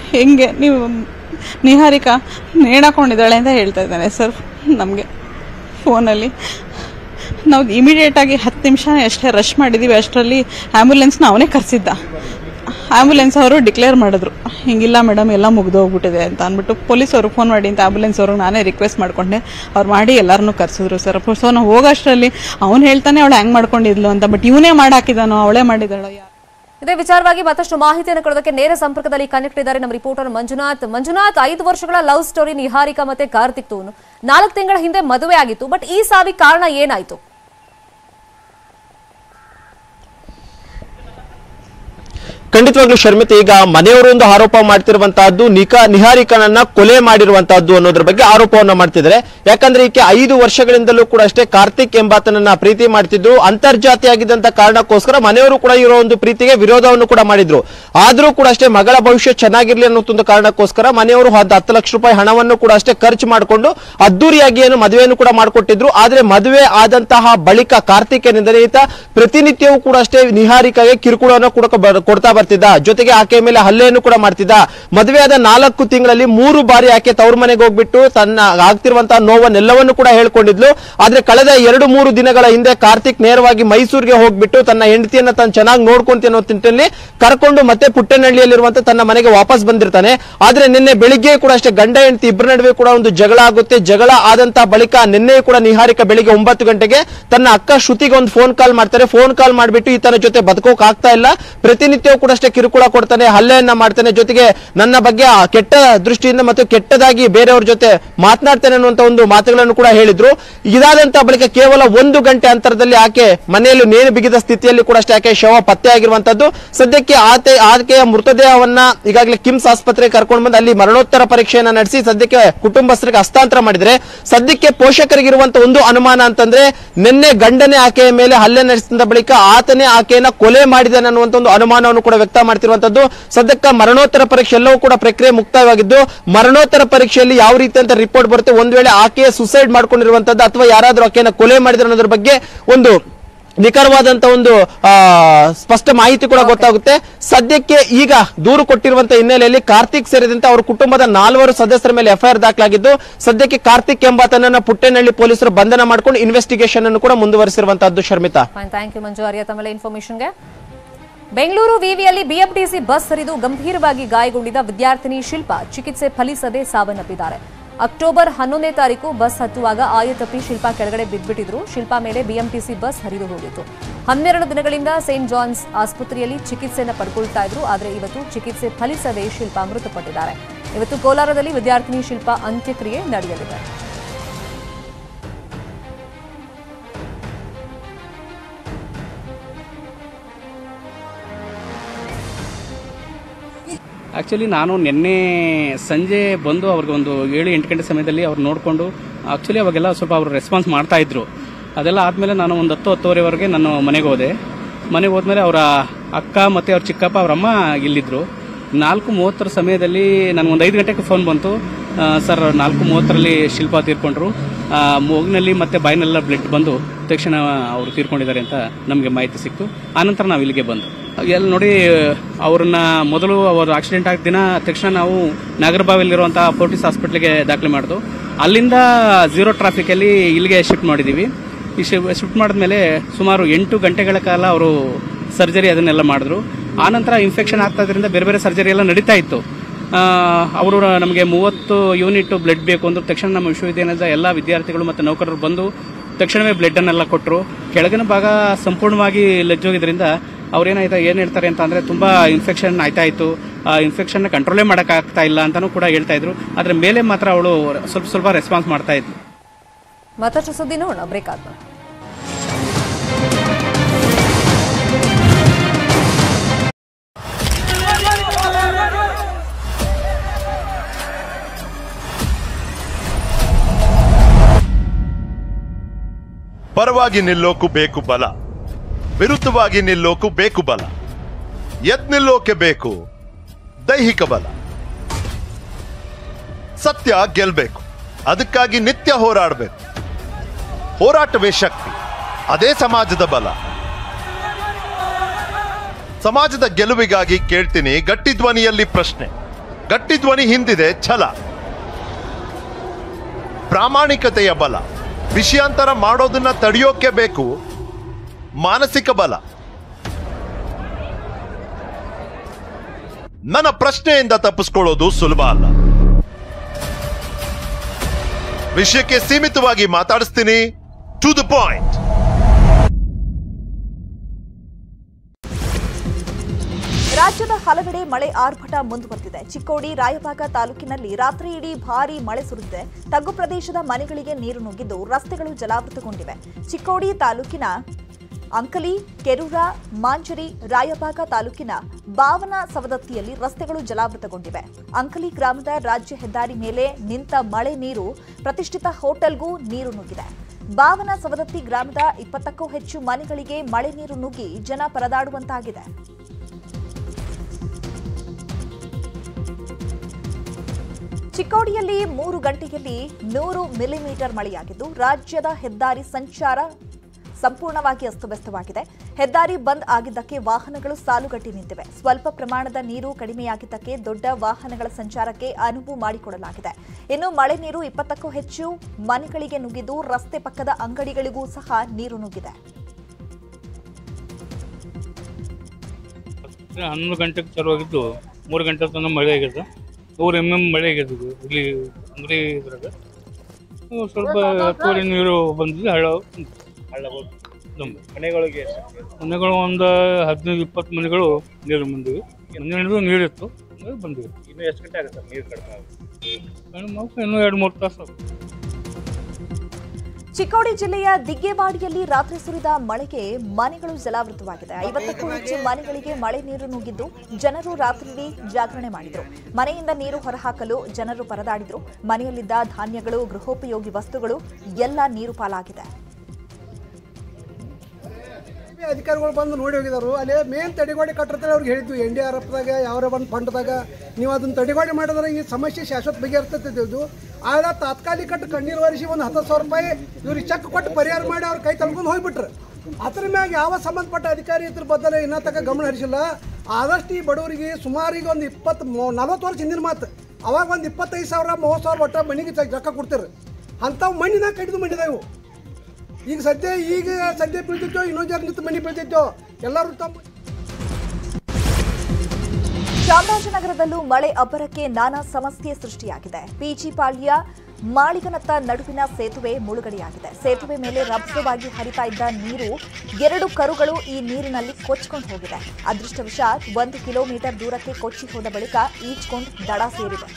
ಹೆಂಗೆ ನೀವು ನಿಹಾರಿಕಾ ನೇಣಾಕೊಂಡಿದ್ದಾಳೆ ಅಂತ ಹೇಳ್ತಾ ಇದ್ದಾನೆ ಸರ್ ನಮಗೆ ಫೋನಲ್ಲಿ ನಾವು ಇಮಿಡಿಯೇಟಾಗಿ ಹತ್ತು ನಿಮಿಷ ಅಷ್ಟೇ ರಶ್ ಮಾಡಿದ್ದೀವಿ ಅಷ್ಟರಲ್ಲಿ ಆ್ಯಂಬುಲೆನ್ಸ್ನ ಅವನೇ ಕರೆಸಿದ್ದ ಆ್ಯಂಬುಲೆನ್ಸ್ ಅವರು ಡಿಕ್ಲೇರ್ ಮಾಡಿದ್ರು ಹಿಂಗಿಲ್ಲ ಮೇಡಮ್ ಎಲ್ಲ ಮುಗ್ದು ಹೋಗ್ಬಿಟ್ಟಿದೆ ಅಂತ ಅಂದ್ಬಿಟ್ಟು ಪೊಲೀಸ್ ಅವ್ರಿಗೆ ಫೋನ್ ಮಾಡಿ ಅಂತ ಆ್ಯಂಬುಲೆನ್ಸ್ ಅವ್ರಿಗೆ ನಾನೇ ರಿಕ್ವೆಸ್ಟ್ ಮಾಡ್ಕೊಂಡೆ ಅವ್ರು ಮಾಡಿ ಎಲ್ಲರನ್ನೂ ಕರೆಸಿದ್ರು ಸರ್ ಸೊ ನಾವು ಹೋಗೋಷ್ಟರಲ್ಲಿ ಅವ್ನು ಹೇಳ್ತಾನೆ ಅವಳು ಹೆಂಗೆ ಮಾಡ್ಕೊಂಡಿದ್ಲು ಅಂತ ಬಟ್ ಇವನೇ ಮಾಡಾಕಿದಾನೋ ಅವಳೇ ಮಾಡಿದಾಳೋ ಯಾರು ಇದೇ ವಿಚಾರವಾಗಿ ಮತ್ತಷ್ಟು ಮಾಹಿತಿಯನ್ನು ಕೊಡೋದಕ್ಕೆ ನೇರ ಸಂಪರ್ಕದಲ್ಲಿ ಕನೆಕ್ಟ್ ಇದ್ದಾರೆ ನಮ್ಮ ರಿಪೋರ್ಟರ್ ಮಂಜುನಾಥ್ ಮಂಜುನಾಥ್ ಐದು ವರ್ಷಗಳ ಲವ್ ಸ್ಟೋರಿ ನಿಹಾರಿಕಾ ಮತ್ತೆ ಕಾರ್ತಿಕ್ ತೂನು ನಾಲ್ಕು ತಿಂಗಳ ಹಿಂದೆ ಮದುವೆ ಆಗಿತ್ತು ಬಟ್ ಈ ಸಾವಿಗೆ ಕಾರಣ ಏನಾಯ್ತು ಖಂಡಿತವಾಗ್ಲೂ ಶರ್ಮಿತ ಈಗ ಮನೆಯವರು ಒಂದು ಆರೋಪ ಮಾಡ್ತಿರುವಂತಹದ್ದು ನಿಕಾ ನಿಹಾರಿಕನನ್ನ ಕೊಲೆ ಮಾಡಿರುವಂತಹದ್ದು ಅನ್ನೋದ್ರ ಬಗ್ಗೆ ಆರೋಪವನ್ನ ಮಾಡ್ತಿದ್ದಾರೆ ಯಾಕಂದ್ರೆ ಈಕೆ ಐದು ವರ್ಷಗಳಿಂದಲೂ ಕೂಡ ಅಷ್ಟೇ ಕಾರ್ತಿಕ್ ಎಂಬಾತನನ್ನ ಪ್ರೀತಿ ಮಾಡ್ತಿದ್ರು ಅಂತರ್ಜಾತಿಯಾಗಿದ್ದಂತ ಕಾರಣಕ್ಕೋಸ್ಕರ ಮನೆಯವರು ಕೂಡ ಇರೋ ಒಂದು ಪ್ರೀತಿಗೆ ವಿರೋಧವನ್ನು ಕೂಡ ಮಾಡಿದ್ರು ಆದ್ರೂ ಕೂಡ ಅಷ್ಟೇ ಮಗಳ ಭವಿಷ್ಯ ಚೆನ್ನಾಗಿರ್ಲಿ ಅನ್ನೋ ಒಂದು ಕಾರಣಕ್ಕೋಸ್ಕರ ಮನೆಯವರು ಹತ್ತು ಹತ್ತು ಲಕ್ಷ ರೂಪಾಯಿ ಹಣವನ್ನು ಕೂಡ ಅಷ್ಟೇ ಖರ್ಚು ಮಾಡಿಕೊಂಡು ಅದ್ದೂರಿಯಾಗಿ ಏನು ಮದುವೆಯನ್ನು ಕೂಡ ಮಾಡಿಕೊಟ್ಟಿದ್ರು ಆದ್ರೆ ಮದುವೆ ಆದಂತಹ ಬಳಿಕ ಕಾರ್ತಿಕ್ ಏನೆಂದರೆ ಈತ ಪ್ರತಿನಿತ್ಯವೂ ಕೂಡ ಅಷ್ಟೇ ನಿಹಾರಿಕಾಗೆ ಕಿರುಕುಳವನ್ನು ಕೂಡ ಬ- ಕೊಡ್ತಾ ಬರ್ತಿದ್ದ ಜೊತೆಗೆ ಆಕೆ ಮೇಲೆ ಹಲ್ಲೆಯನ್ನು ಕೂಡ ಮಾಡ್ತಿದ್ದ ಮದುವೆಯಾದ ನಾಲ್ಕು ತಿಂಗಳಲ್ಲಿ ಮೂರು ಬಾರಿ ಆಕೆ ತವ್ರ ಮನೆಗೆ ಹೋಗ್ಬಿಟ್ಟು ತನ್ನ ಆಗ್ತಿರುವಂತಹ ನೋವನ್ನೆಲ್ಲವನ್ನು ಕೂಡ ಹೇಳ್ಕೊಂಡಿದ್ಲು ಆದ್ರೆ ಕಳೆದ ಎರಡು ಮೂರು ದಿನಗಳ ಹಿಂದೆ ಕಾರ್ತಿಕ್ ನೇರವಾಗಿ ಮೈಸೂರಿಗೆ ಹೋಗ್ಬಿಟ್ಟು ತನ್ನ ಹೆಂಡತಿಯನ್ನ ತಾನು ಚೆನ್ನಾಗಿ ನೋಡ್ಕೊಂತೀನಿ ಅನ್ನೋ ತಿಂಟಲ್ಲಿ ಕರ್ಕೊಂಡು ಮತ್ತೆ ಪುಟ್ಟನಹಳ್ಳಿಯಲ್ಲಿರುವಂತ ತನ್ನ ಮನೆಗೆ ವಾಪಸ್ ಬಂದಿರ್ತಾನೆ ಆದ್ರೆ ನಿನ್ನೆ ಬೆಳಿಗ್ಗೆ ಕೂಡ ಅಷ್ಟೇ ಗಂಡ ಹೆಂಡತಿ ಇಬ್ಬರ ನಡುವೆ ಕೂಡ ಒಂದು ಜಗಳ ಆಗುತ್ತೆ ಜಗಳ ಆದಂತಹ ಬಳಿಕ ನಿನ್ನೆ ಕೂಡ ನಿಹಾರಿಕ ಬೆಳಿಗ್ಗೆ ಒಂಬತ್ತು ಗಂಟೆಗೆ ತನ್ನ ಅಕ್ಕ ಶ್ರುತಿಗೆ ಒಂದು ಫೋನ್ ಕಾಲ್ ಮಾಡ್ತಾರೆ ಫೋನ್ ಕಾಲ್ ಮಾಡ್ಬಿಟ್ಟು ಈತನ ಜೊತೆ ಬದುಕೋಕ್ ಆಗ್ತಾ ಇಲ್ಲ ಪ್ರತಿನಿತ್ಯವೂ ಕೂಡ ಅಷ್ಟೇ ಕಿರುಕುಳ ಕೊಡ್ತಾನೆ ಹಲ್ಲೆಯನ್ನ ಮಾಡ್ತಾನೆ ಜೊತೆಗೆ ನನ್ನ ಬಗ್ಗೆ ಆ ಕೆಟ್ಟ ದೃಷ್ಟಿಯಿಂದ ಮತ್ತು ಕೆಟ್ಟದಾಗಿ ಬೇರೆಯವ್ರ ಜೊತೆ ಮಾತನಾಡ್ತಾನೆ ಅನ್ನುವಂತ ಒಂದು ಮಾತುಗಳನ್ನು ಕೂಡ ಹೇಳಿದ್ರು ಇದಾದಂತ ಬಳಿಕ ಕೇವಲ ಒಂದು ಗಂಟೆ ಅಂತರದಲ್ಲಿ ಆಕೆ ಮನೆಯಲ್ಲಿ ನೇಣು ಬಿಗಿದ ಸ್ಥಿತಿಯಲ್ಲಿ ಕೂಡ ಅಷ್ಟೇ ಆಕೆ ಶವ ಪತ್ತೆ ಆಗಿರುವಂತದ್ದು ಸದ್ಯಕ್ಕೆ ಆತೆ ಆಕೆಯ ಮೃತದೇಹವನ್ನ ಈಗಾಗಲೇ ಕಿಮ್ಸ್ ಆಸ್ಪತ್ರೆಗೆ ಕರ್ಕೊಂಡು ಬಂದು ಅಲ್ಲಿ ಮರಣೋತ್ತರ ಪರೀಕ್ಷೆಯನ್ನ ನಡೆಸಿ ಸದ್ಯಕ್ಕೆ ಕುಟುಂಬಸ್ಥರಿಗೆ ಹಸ್ತಾಂತರ ಮಾಡಿದ್ರೆ ಸದ್ಯಕ್ಕೆ ಪೋಷಕರಿಗಿರುವಂತ ಒಂದು ಅನುಮಾನ ಅಂತಂದ್ರೆ ನಿನ್ನೆ ಗಂಡನೇ ಆಕೆಯ ಮೇಲೆ ಹಲ್ಲೆ ನಡೆಸಿದ ಬಳಿಕ ಆತನೇ ಆಕೆಯನ್ನ ಕೊಲೆ ಮಾಡಿದಾನೆ ಅನ್ನುವಂತ ಒಂದು ಅನುಮಾನವನ್ನು ಕೂಡ ವ್ಯಕ್ತ ಮಾಡ್ತಿರುವಂತದ್ದು ಸದ್ಯಕ್ಕೆ ಮರಣೋತ್ತರ ಪರೀಕ್ಷೆ ಎಲ್ಲವೂ ಕೂಡ ಪ್ರಕ್ರಿಯೆ ಮುಕ್ತಾಯವಾಗಿದ್ದು ಮರಣೋತ್ತರ ಪರೀಕ್ಷೆಯಲ್ಲಿ ಯಾವ ರೀತಿ ಅಂತ ರಿಪೋರ್ಟ್ ಬರುತ್ತೆ ಒಂದ್ ವೇಳೆ ಆಕೆಯ ಸುಸೈಡ್ ಮಾಡ್ಕೊಂಡಿರುವಂತದ್ದು ಅಥವಾ ಯಾರಾದ್ರೂ ಆಕೆಯನ್ನ ಕೊಲೆ ಮಾಡಿದ್ರೆ ಅನ್ನೋದ್ರ ಬಗ್ಗೆ ಒಂದು ನಿಖರವಾದಂತ ಒಂದು ಆ, ಸ್ಪಷ್ಟ ಮಾಹಿತಿ ಕೂಡ ಗೊತ್ತಾಗುತ್ತೆ ಸದ್ಯಕ್ಕೆ ಈಗ ದೂರು ಕೊಟ್ಟಿರುವಂತ ಹಿನ್ನೆಲೆಯಲ್ಲಿ ಕಾರ್ತಿಕ್ ಸೇರಿದಂತೆ ಅವರ ಕುಟುಂಬದ ನಾಲ್ವರು ಸದಸ್ಯರ ಮೇಲೆ ಎಫ್ಐಆರ್ ದಾಖಲಾಗಿದ್ದು ಸದ್ಯಕ್ಕೆ ಕಾರ್ತಿಕ್ ಎಂಬಾತನನ್ನ ಪುಟ್ಟೇನಹಳ್ಳಿ ಪೊಲೀಸರು ಬಂಧನ ಮಾಡಿಕೊಂಡು ಇನ್ವೆಸ್ಟಿಗೇಷನ್ ಅನ್ನು ಕೂಡ ಮುಂದುವರಿಸಿರುವಂತಹದ್ದು Sharmita fine thank you Manju Arya ತಮ್ಮೆಲ್ಲ ಇನ್ಫಾರ್ಮೇಶನ್ಗೆ ಬೆಂಗಳೂರು ವಿವಿಯಲ್ಲಿ ಬಿಎಂಟಿಸಿ ಬಸ್ ಹರಿದು ಗಂಭೀರವಾಗಿ ಗಾಯಗೊಂಡಿದ್ದ ವಿದ್ಯಾರ್ಥಿನಿ ಶಿಲ್ಪ ಚಿಕಿತ್ಸೆ ಫಲಿಸದೆ ಸಾವನ್ನಪ್ಪಿದ್ದಾರೆ ಅಕ್ಟೋಬರ್ ಹನ್ನೊಂದನೇ ತಾರೀಕು ಬಸ್ ಹತ್ತುವಾಗ ಆಯತಪ್ಪಿ ಶಿಲ್ಪಾ ಕೆಳಗಡೆ ಬಿದ್ದುಬಿಟ್ಟಿದ್ರು ಶಿಲ್ಪಾ ಮೇಲೆ ಬಿಎಂಟಿಸಿ ಬಸ್ ಹರಿದು ಹೋಗಿತ್ತು ಹನ್ನೆರಡು ದಿನಗಳಿಂದ ಸೇಂಟ್ ಜಾನ್ಸ್ ಆಸ್ಪತ್ರೆಯಲ್ಲಿ ಚಿಕಿತ್ಸೆಯನ್ನು ಪಡ್ಕೊಳ್ತಾ ಇದ್ರು ಆದರೆ ಇವತ್ತು ಚಿಕಿತ್ಸೆ ಫಲಿಸದೆ ಶಿಲ್ಪಾ ಮೃತಪಟ್ಟಿದ್ದಾರೆ ಇವತ್ತು ಕೋಲಾರದಲ್ಲಿ ವಿದ್ಯಾರ್ಥಿನಿ ಶಿಲ್ಪಾ ಅಂತ್ಯಕ್ರಿಯೆ ನಡೆಯಲಿದೆ ಆ್ಯಕ್ಚುಲಿ ನಾನು ನಿನ್ನೆ ಸಂಜೆ ಬಂದು ಅವ್ರಿಗೆ ಒಂದು ಏಳು ಎಂಟು ಗಂಟೆ ಸಮಯದಲ್ಲಿ ಅವ್ರು ನೋಡಿಕೊಂಡು ಆ್ಯಕ್ಚುಲಿ ಅವಾಗೆಲ್ಲ ಸ್ವಲ್ಪ ಅವರು ರೆಸ್ಪಾನ್ಸ್ ಮಾಡ್ತಾ ಇದ್ರು ಅದೆಲ್ಲ ಆದಮೇಲೆ ನಾನು ಒಂದು ಹತ್ತು ಹತ್ತುವರೆವರೆಗೆ ನಾನು ಮನೆಗೆ ಹೋದೆ ಮನೆಗೆ ಹೋದ್ಮೇಲೆ ಅವರ ಅಕ್ಕ ಮತ್ತು ಅವ್ರ ಚಿಕ್ಕಪ್ಪ ಅವ್ರ ಅಮ್ಮ ಇಲ್ಲಿದ್ದರು ನಾಲ್ಕು ಮೂವತ್ತರ ಸಮಯದಲ್ಲಿ ನನಗೆ ಒಂದು ಐದು ಗಂಟೆಗೆ ಫೋನ್ ಬಂತು ಆ, ಸರ್ ನಾಲ್ಕು ಮೂವತ್ತರಲ್ಲಿ ಶಿಲ್ಪ ತೀರ್ಕೊಂಡ್ರು ಆ, ಮೂಗಿನಲ್ಲಿ ಮತ್ತು ಬಾಯಿನೆಲ್ಲ ಬ್ಲಡ್ ಬಂದು ತಕ್ಷಣ ಅವರು ತೀರ್ಕೊಂಡಿದ್ದಾರೆ ಅಂತ ನಮಗೆ ಮಾಹಿತಿ ಸಿಕ್ತು ಆನಂತರ ನಾವು ಇಲ್ಲಿಗೆ ಬಂದು ಎಲ್ಲಿ ನೋಡಿ ಅವ್ರನ್ನ ಮೊದಲು ಅವರು ಆಕ್ಸಿಡೆಂಟ್ ಆಗಿದ ದಿನ ತಕ್ಷಣ ನಾವು ನಾಗರಬಾವಿಯಲ್ಲಿರುವಂಥ ಫೋರ್ಟಿಸ್ ಹಾಸ್ಪಿಟ್ಲಿಗೆ ದಾಖಲೆ ಮಾಡಿದ್ವು ಅಲ್ಲಿಂದ ಝೀರೋ ಟ್ರಾಫಿಕಲ್ಲಿ ಇಲ್ಲಿಗೆ ಶಿಫ್ಟ್ ಮಾಡಿದ್ದೀವಿ ಈ ಶಿಫ್ಟ್ ಮಾಡಿದ್ಮೇಲೆ ಸುಮಾರು ಎಂಟು ಗಂಟೆಗಳ ಕಾಲ ಅವರು ಸರ್ಜರಿ ಅದನ್ನೆಲ್ಲ ಮಾಡಿದ್ರು ಆನಂತರ ಇನ್ಫೆಕ್ಷನ್ ಆಗ್ತಾ ಇದ್ರಿಂದ ಬೇರೆ ಬೇರೆ ಸರ್ಜರಿ ಎಲ್ಲ ನಡೀತಾ ಇತ್ತು ಅವರು ನಮಗೆ ಮೂವತ್ತು ಯೂನಿಟ್ ಬ್ಲಡ್ ಬೇಕು ಅಂದ್ರು ತಕ್ಷಣ ನಮ್ಮ ವಿಶ್ವವಿದ್ಯಾಲಯದ ಎಲ್ಲ ವಿದ್ಯಾರ್ಥಿಗಳು ಮತ್ತು ನೌಕರರು ಬಂದು ತಕ್ಷಣವೇ ಬ್ಲಡ್ಡನ್ನೆಲ್ಲ ಕೊಟ್ಟರು ಕೆಳಗಿನ ಭಾಗ ಸಂಪೂರ್ಣವಾಗಿ ಲಜ್ಜೋಗಿದ್ರಿಂದ ಅವ್ರೇನಾಯ್ತಾ ಏನು ಹೇಳ್ತಾರೆ ಅಂತ ಅಂದರೆ ತುಂಬ ಇನ್ಫೆಕ್ಷನ್ ಆಯ್ತಾ ಇತ್ತು ಆ ಇನ್ಫೆಕ್ಷನ್ನ ಕಂಟ್ರೋಲೇ ಮಾಡೋಕ್ಕಾಗ್ತಾ ಇಲ್ಲ ಅಂತಲೂ ಕೂಡ ಹೇಳ್ತಾ ಇದ್ರು ಆದರೆ ಮೇಲೆ ಮಾತ್ರ ಅವಳು ಸ್ವಲ್ಪ ಸ್ವಲ್ಪ ರೆಸ್ಪಾನ್ಸ್ ಮಾಡ್ತಾ ಇದ್ಲು ಮತ್ತಷ್ಟು ಸುದ್ದಿ ನೋಡೋಣ ಬ್ರೇಕ್ ಆದ್ಮೇಲೆ ಪರವಾಗಿ ನಿಲ್ಲೋಕು ಬೇಕು ಬಲ ವಿರುದ್ಧವಾಗಿ ನಿಲ್ಲೋಕು ಬೇಕು ಬಲ ಎದ್ ನಿಲ್ಲೋಕೆ ಬೇಕು ದೈಹಿಕ ಬಲ ಸತ್ಯ ಗೆಲ್ಬೇಕು ಅದಕ್ಕಾಗಿ ನಿತ್ಯ ಹೋರಾಡಬೇಕು ಹೋರಾಟವೇ ಶಕ್ತಿ ಅದೇ ಸಮಾಜದ ಬಲ ಸಮಾಜದ ಗೆಲುವಿಗಾಗಿ ಕೇಳ್ತೀನಿ ಗಟ್ಟಿ ಧ್ವನಿಯಲ್ಲಿ ಪ್ರಶ್ನೆ ಗಟ್ಟಿ ಧ್ವನಿ ಹಿಂದಿದೆ ಛಲ ಪ್ರಾಮಾಣಿಕತೆಯ ಬಲ ವಿಷಯಾಂತರ ಮಾಡೋದನ್ನ ತಡೆಯೋಕೆ ಬೇಕು ಮಾನಸಿಕ ಬಲ ನನ್ನ ಪ್ರಶ್ನೆಯಿಂದ ತಪ್ಪಿಸ್ಕೊಳ್ಳೋದು ಸುಲಭ ಅಲ್ಲ ವಿಷಯಕ್ಕೆ ಸೀಮಿತವಾಗಿ ಮಾತಾಡಿಸ್ತೀನಿ ಟು ದ ಪಾಯಿಂಟ್ ರಾಜ್ಯದ ಹಲವೆಡೆ ಮಳೆ ಆರ್ಭಟ ಮುಂದುವರೆದಿದೆ ಚಿಕ್ಕೋಡಿ ರಾಯಭಾಗ ತಾಲೂಕಿನಲ್ಲಿ ರಾತ್ರಿ ಇಡೀ ಭಾರೀ ಮಳೆ ಸುರಿದಿದೆ ತಗ್ಗು ಪ್ರದೇಶದ ಮನೆಗಳಿಗೆ ನೀರು ನುಗ್ಗಿದ್ದು ರಸ್ತೆಗಳು ಜಲಾವೃತಗೊಂಡಿವೆ ಚಿಕ್ಕೋಡಿ ತಾಲೂಕಿನ ಅಂಕಲಿ ಕೆರೂರ ಮಾಂಜರಿ ರಾಯಭಾಗ ತಾಲೂಕಿನ ಬಾವನ ಸವದತ್ತಿಯಲ್ಲಿ ರಸ್ತೆಗಳು ಜಲಾವೃತಗೊಂಡಿವೆ ಅಂಕಲಿ ಗ್ರಾಮದ ರಾಜ್ಯ ಹೆದ್ದಾರಿ ಮೇಲೆ ನಿಂತ ಮಳೆ ನೀರು ಪ್ರತಿಷ್ಠಿತ ಹೋಟೆಲ್ಗೂ ನೀರು ನುಗ್ಗಿದೆ ಬಾವನ ಸವದತ್ತಿ ಗ್ರಾಮದ ಇಪ್ಪತ್ತಕ್ಕೂ ಹೆಚ್ಚು ಮನೆಗಳಿಗೆ ಮಳೆ ನೀರು ನುಗ್ಗಿ ಜನ ಪರದಾಡುವಂತಾಗಿದೆ ಚಿಕ್ಕೋಡಿಯಲ್ಲಿ ಮೂರು ಗಂಟೆಯಲ್ಲಿ ನೂರು ಮಿಲಿಮೀಟರ್ ಮಳೆಯಾಗಿದ್ದು ರಾಜ್ಯದ ಹೆದ್ದಾರಿ ಸಂಚಾರ ಸಂಪೂರ್ಣವಾಗಿ ಅಸ್ತವ್ಯಸ್ತವಾಗಿದೆ ಹೆದ್ದಾರಿ ಬಂದ್ ಆಗಿದ್ದಕ್ಕೆ ವಾಹನಗಳು ಸಾಲುಗಟ್ಟಿ ನಿಂತಿವೆ ಸ್ವಲ್ಪ ಪ್ರಮಾಣದ ನೀರು ಕಡಿಮೆಯಾಗಿದ್ದಕ್ಕೆ ದೊಡ್ಡ ವಾಹನಗಳ ಸಂಚಾರಕ್ಕೆ ಅನುವು ಮಾಡಿಕೊಡಲಾಗಿದೆ ಇನ್ನು ಮಳೆ ನೀರು ಇಪ್ಪತ್ತಕ್ಕೂ ಹೆಚ್ಚು ಮನೆಗಳಿಗೆ ನುಗ್ಗಿದ್ದು ರಸ್ತೆ ಪಕ್ಕದ ಅಂಗಡಿಗಳಿಗೂ ಸಹ ನೀರು ನುಗ್ಗಿದೆ ಹನ್ನೊಂದು ಗಂಟೆಗೆ ಚಾಲು ಆಗಿದ್ದು ಮೂರು ಗಂಟೆ ತನಕ ಮಳೆ ಆಗಿದೆ ನೂರು ಎಮ್ ಎಮ್ ಮಳೆ ಆಗಿದೆ ಇದು. ಇಲ್ಲಿ ಅಂಗಡಿ ಇದ್ರಾಗ ಹ್ಮ್, ಸ್ವಲ್ಪ ಹತ್ತುವರೆ ನೀರು ಬಂದಿದೆ ಹಳ್ಳ ಹಳ್ಳ ಹೋಗಿ ತುಂಬ ಮನೆಗಳಿಗೆ ಎಷ್ಟು? ಮನೆಗಳು ಒಂದು ಹದಿನೈದು ಇಪ್ಪತ್ತು ಮನೆಗಳು ನೀರು ಬಂದಿವೆ ಮನೆಗಳಿಗೂ ನೀರಿತ್ತು ಹಂಗಾಗಿ ಬಂದಿವೆ ಇನ್ನು ಎಷ್ಟು ಗಂಟೆ ಆಗುತ್ತೆ ಸರ್ ನೀರು ಕಡಿಮೆ ಆಗುತ್ತೆ ಕಡಿಮೆ ಆಗುತ್ತೆ ಇನ್ನೂ ಎರಡು ಮೂರು ತಾಸು ಆಗುತ್ತೆ. ಚಿಕ್ಕೋಡಿ ಜಿಲ್ಲೆಯ ದಿಗ್ಗೇವಾಡಿಯಲ್ಲಿ ರಾತ್ರಿ ಸುರಿದ ಮಳೆಗೆ ಮನೆಗಳು ಜಲಾವೃತವಾಗಿದೆ ಐವತ್ತಕ್ಕೂ ಹೆಚ್ಚು ಮನೆಗಳಿಗೆ ಮಳೆ ನೀರು ನುಗ್ಗಿದ್ದು ಜನರು ರಾತ್ರಿಯಿಡೀ ಜಾಗರಣೆ ಮಾಡಿದ್ರು ಮನೆಯಿಂದ ನೀರು ಹೊರಹಾಕಲು ಜನರು ಪರದಾಡಿದ್ರು ಮನೆಯಲ್ಲಿದ್ದ ಧಾನ್ಯಗಳು ಗೃಹೋಪಯೋಗಿ ವಸ್ತುಗಳು ಎಲ್ಲ ನೀರು ಪಾಲಾಗಿದೆ ಅಧಿಕಾರಿಗಳು ಬಂದು ನೋಡಿ ಹೋಗಿದಾರು ಅಲ್ಲಿ ಮೇನ್ ತಡೆಗೋಡೆ ಕಟ್ಟಿರ್ತಾರೆ ಅವ್ರಿಗೆ ಹೇಳಿದ್ವಿ ಎನ್ ಡಿ ಆರ್ ಎಫ್ದಾಗ ಯಾವ ಒಂದು ಫಂಡ್ದಾಗ ನೀವು ಅದನ್ನ ತಡೆಗೋಡೆ ಮಾಡಿದ್ರೆ ಈ ಸಮಸ್ಯೆ ಶಾಶ್ವತ ಬಗೆಹರ್ತೈತಿದ್ದು ಆಗ ತಾತ್ಕಾಲಿಕ ಕಟ್ಟು ಕಣ್ಣೀರು ಒರೆಸಿ ಒಂದು ಹತ್ತು ಸಾವಿರ ರೂಪಾಯಿ ಇವ್ರಿಗೆ ಚೆಕ್ ಕೊಟ್ಟು ಪರಿಹಾರ ಮಾಡಿ ಅವ್ರ ಕೈ ತಳ್ಕೊಂಡು ಹೋಗ್ಬಿಟ್ರು ಅದ್ರ ಮ್ಯಾಗ ಯಾವ ಸಂಬಂಧಪಟ್ಟ ಅಧಿಕಾರಿ ಇದ್ರ ಬದಲು ಇನ್ನೂ ತನಕ ಗಮನ ಹರಿಸಿಲ್ಲ ಆದಷ್ಟು ಈ ಬಡವರಿಗೆ ಸುಮಾರು ಈಗ ಒಂದು ಇಪ್ಪತ್ತು ನಲ್ವತ್ತು ವರ್ಷ ಹಿಂದಿನ ಮಾತು ಅವಾಗ ಒಂದು ಇಪ್ಪತ್ತೈದು ಸಾವಿರ ಮೂವತ್ತು ಸಾವಿರ ಒಟ್ಟ ಮನೆಗೆ ರೊಕ್ಕ ಕೊಡ್ತಾರೆ ಅಂಥವು ಮಣ್ಣಿನಾಗ ಕಡಿದು ಮಣ್ಣಿದಾವು ಈಗ ಸದ್ಯ ಈಗ ಸದ್ಯ ಬೀಳ್ತಿದ್ದೋ ಇನ್ನೊಂದು ಜನ ನಿಂತು ಮನೆ ಬೀಳ್ತಿದ್ದೋ ಎಲ್ಲರೂ ತಮ್ಮ ಚಾಮರಾಜನಗರದಲ್ಲೂ ಮಳೆ ಅಬ್ಬರಕ್ಕೆ ನಾನಾ ಸಮಸ್ಯೆ ಸೃಷ್ಟಿಯಾಗಿದೆ ಪಿಜಿಪಾಳ್ಯ ಮಾಳಿಗನತ್ತ ನಡುವಿನ ಸೇತುವೆ ಮುಳುಗಡೆಯಾಗಿದೆ ಸೇತುವೆ ಮೇಲೆ ರಭಸವಾಗಿ ಹರಿತಾ ಇದ್ದ ನೀರು ಎರಡು ಕರುಗಳು ಈ ನೀರಿನಲ್ಲಿ ಕೊಚ್ಕೊಂಡು ಹೋಗಿದೆ ಅದೃಷ್ಟವಶಾತ್ ಒಂದು ಕಿಲೋಮೀಟರ್ ದೂರಕ್ಕೆ ಕೊಚ್ಚಿ ಹೋದ ಬಳಿಕ ಈಜ್ಕೊಂಡು ದಡ ಸೇರಿದೆ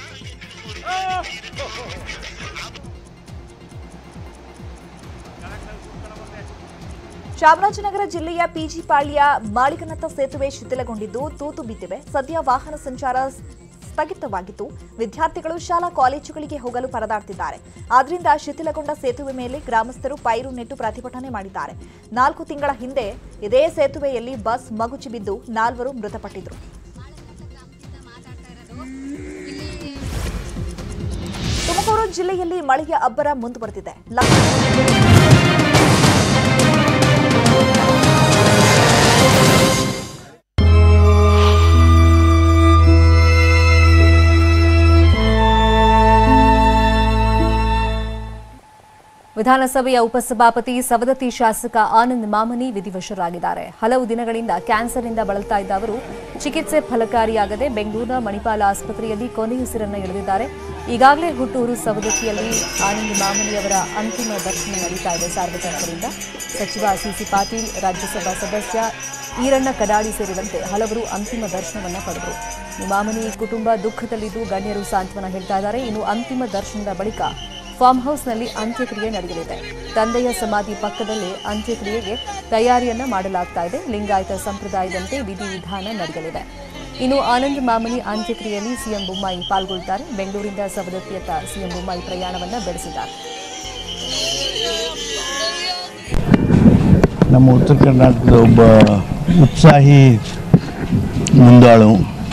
ಚಾಮರಾಜನಗರ ಜಿಲ್ಲೆಯ ಪಿಜಿಪಾಳ್ಯ ಮಾಳಿಗನತ್ತ ಸೇತುವೆ ಶಿಥಿಲಗೊಂಡಿದ್ದು ತೂತು ಬಿದ್ದಿವೆ ಸದ್ಯ ವಾಹನ ಸಂಚಾರ ಸ್ಥಗಿತವಾಗಿದ್ದು ವಿದ್ಯಾರ್ಥಿಗಳು ಶಾಲಾ ಕಾಲೇಜುಗಳಿಗೆ ಹೋಗಲು ಪರದಾಡ್ತಿದ್ದಾರೆ ಆದ್ರಿಂದ ಶಿಥಿಲಗೊಂಡ ಸೇತುವೆ ಮೇಲೆ ಗ್ರಾಮಸ್ಥರು ಪೈರು ನೆಟ್ಟು ಪ್ರತಿಭಟನೆ ಮಾಡಿದ್ದಾರೆ ನಾಲ್ಕು ತಿಂಗಳ ಹಿಂದೆ ಇದೇ ಸೇತುವೆಯಲ್ಲಿ ಬಸ್ ಮಗುಚಿ ಬಿದ್ದು ನಾಲ್ವರು ಮೃತಪಟ್ಟಿದ್ರು ತುಮಕೂರು ಜಿಲ್ಲೆಯಲ್ಲಿ ಮಳೆಯ ಅಬ್ಬರ ಮುಂದುವರೆದಿದೆ ವಿಧಾನಸಭೆಯ ಉಪಸಭಾಪತಿ ಸವದತ್ತಿ ಶಾಸಕ ಆನಂದ್ ಮಾಮನಿ ವಿಧಿವಶರಾಗಿದ್ದಾರೆ ಹಲವು ದಿನಗಳಿಂದ ಕ್ಯಾನ್ಸರ್ನಿಂದ ಬಳಲ್ತಾ ಇದ್ದ ಅವರು ಚಿಕಿತ್ಸೆ ಫಲಕಾರಿಯಾಗದೆ ಬೆಂಗಳೂರಿನ ಮಣಿಪಾಲ ಆಸ್ಪತ್ರೆಯಲ್ಲಿ ಕೊನೆಯುಸಿರನ್ನು ಎಳೆದಿದ್ದಾರೆ ಈಗಾಗಲೇ ಹುಟ್ಟೂರು ಸವದತ್ತಿಯಲ್ಲಿ ಆನಂದ್ ಮಾಮನಿ ಅವರ ಅಂತಿಮ ದರ್ಶನ ನಡೀತಾ ಇದೆ ಸಾರ್ವಜನಿಕರಿಂದ ಸಚಿವ ಸಿಸಿ ಪಾಟೀಲ್ ರಾಜ್ಯಸಭಾ ಸದಸ್ಯ ಈರಣ್ಣ ಕಡಾಡಿ ಸೇರಿದಂತೆ ಹಲವರು ಅಂತಿಮ ದರ್ಶನವನ್ನ ಪಡೆದರು ಮಾಮನಿ ಕುಟುಂಬ ದುಃಖದಲ್ಲಿದ್ದು ಗಣ್ಯರು ಸಾಂತ್ವನ ಹೇಳ್ತಾ ಇದ್ದಾರೆ ಇನ್ನು ಅಂತಿಮ ದರ್ಶನದ ಬಳಿಕ ಫಾರ್ಮ್ ಹೌಸ್ನಲ್ಲಿ ಅಂತ್ಯಕ್ರಿಯೆ ನಡೆಯಲಿದೆ ತಂದೆಯ ಸಮಾಧಿ ಪಕ್ಕದಲ್ಲೇ ಅಂತ್ಯಕ್ರಿಯೆಗೆ ತಯಾರಿಯನ್ನ ಮಾಡಲಾಗ್ತಾ ಇದೆ ಲಿಂಗಾಯತ ಸಂಪ್ರದಾಯದಂತೆ ವಿಧಿವಿಧಾನ ನಡೆಯಲಿದೆ ಇನ್ನು ಆನಂದ್ ಮಾಮನಿ ಅಂತ್ಯಕ್ರಿಯೆಯಲ್ಲಿ ಸಿಎಂ ಬೊಮ್ಮಾಯಿ ಪಾಲ್ಗೊಳ್ಳುತ್ತಾರೆ ಬೆಂಗಳೂರಿಂದ ಸವದತ್ತಿಯತ್ತ ಸಿಎಂ ಬೊಮ್ಮಾಯಿ ಪ್ರಯಾಣವನ್ನ ಬೆಳೆಸಿದ್ದಾರೆ ನಮ್ಮ ಉತ್ತರ ಕರ್ನಾಟಕದ ಒಬ್ಬ ಉತ್ಸಾಹಿ ಮುಂದಾಳು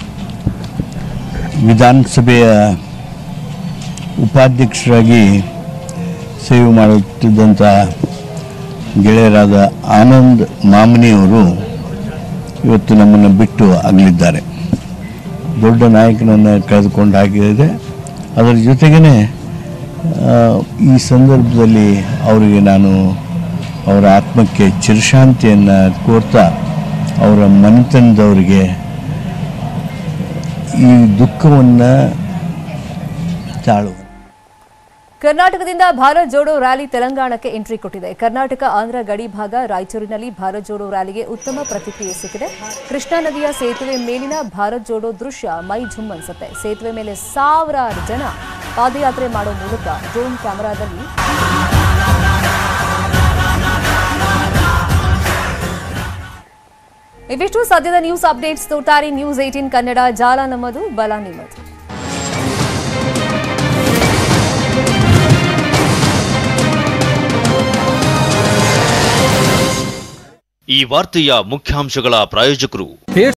ವಿಧಾನಸಭೆಯ ಉಪಾಧ್ಯಕ್ಷರಾಗಿ ಸೇವೆ ಮಾಡುತ್ತಿದ್ದಂಥ ಗೆಳೆಯರಾದ ಆನಂದ್ ಮಾಮನಿಯವರು ಇವತ್ತು ನಮ್ಮನ್ನು ಬಿಟ್ಟು ಅಗಲಿದ್ದಾರೆ ದೊಡ್ಡ ನಾಯಕನನ್ನು ಕಳೆದುಕೊಂಡು ಹಾಕಿದೆ ಅದರ ಜೊತೆಗೇ ಈ ಸಂದರ್ಭದಲ್ಲಿ ಅವರಿಗೆ ನಾನು ಅವರ ಆತ್ಮಕ್ಕೆ ಚಿರಶಾಂತಿಯನ್ನು ಕೋರ್ತಾ ಅವರ ಮನೆತನದವರಿಗೆ ಈ ದುಃಖವನ್ನು ತಾಳುವ ಕರ್ನಾಟಕದಿಂದ ಭಾರತ್ ಜೋಡೋ ರ್ಯಾಲಿ ತೆಲಂಗಾಣಕ್ಕೆ ಎಂಟ್ರಿ ಕೊಟ್ಟಿದೆ ಕರ್ನಾಟಕ ಆಂಧ್ರ ಗಡಿ ಭಾಗ ರಾಯಚೂರಿನಲ್ಲಿ ಭಾರತ್ ಜೋಡೋ ರ್ಯಾಲಿಗೆ ಉತ್ತಮ ಪ್ರತಿಕ್ರಿಯೆ ಸಿಕ್ಕಿದೆ ಕೃಷ್ಣಾ ನದಿಯ ಸೇತುವೆ ಮೇಲಿನ ಭಾರತ್ ಜೋಡೋ ದೃಶ್ಯ ಮೈ ಝುಮ್ ಅನ್ಸುತ್ತೆ ಸೇತುವೆ ಮೇಲೆ ಸಾವಿರಾರು ಜನ ಪಾದಯಾತ್ರೆ ಮಾಡೋ ಮೂಲಕ ಡ್ರೋನ್ ಕ್ಯಾಮೆರಾದಲ್ಲಿ ಇವಿಷ್ಟು ಸದ್ಯದ ನ್ಯೂಸ್ ಅಪ್ಡೇಟ್ಸ್ ತೋಟಾರಿ ನ್ಯೂಸ್ ಏಟೀನ್ ಕನ್ನಡ ಜಾಲ ನಮ್ಮದು ಬಲ ನಿಮ್ಮದು ಈ ವಾರ್ತೆಯ ಮುಖ್ಯಾಂಶಗಳ ಪ್ರಾಯೋಜಕರು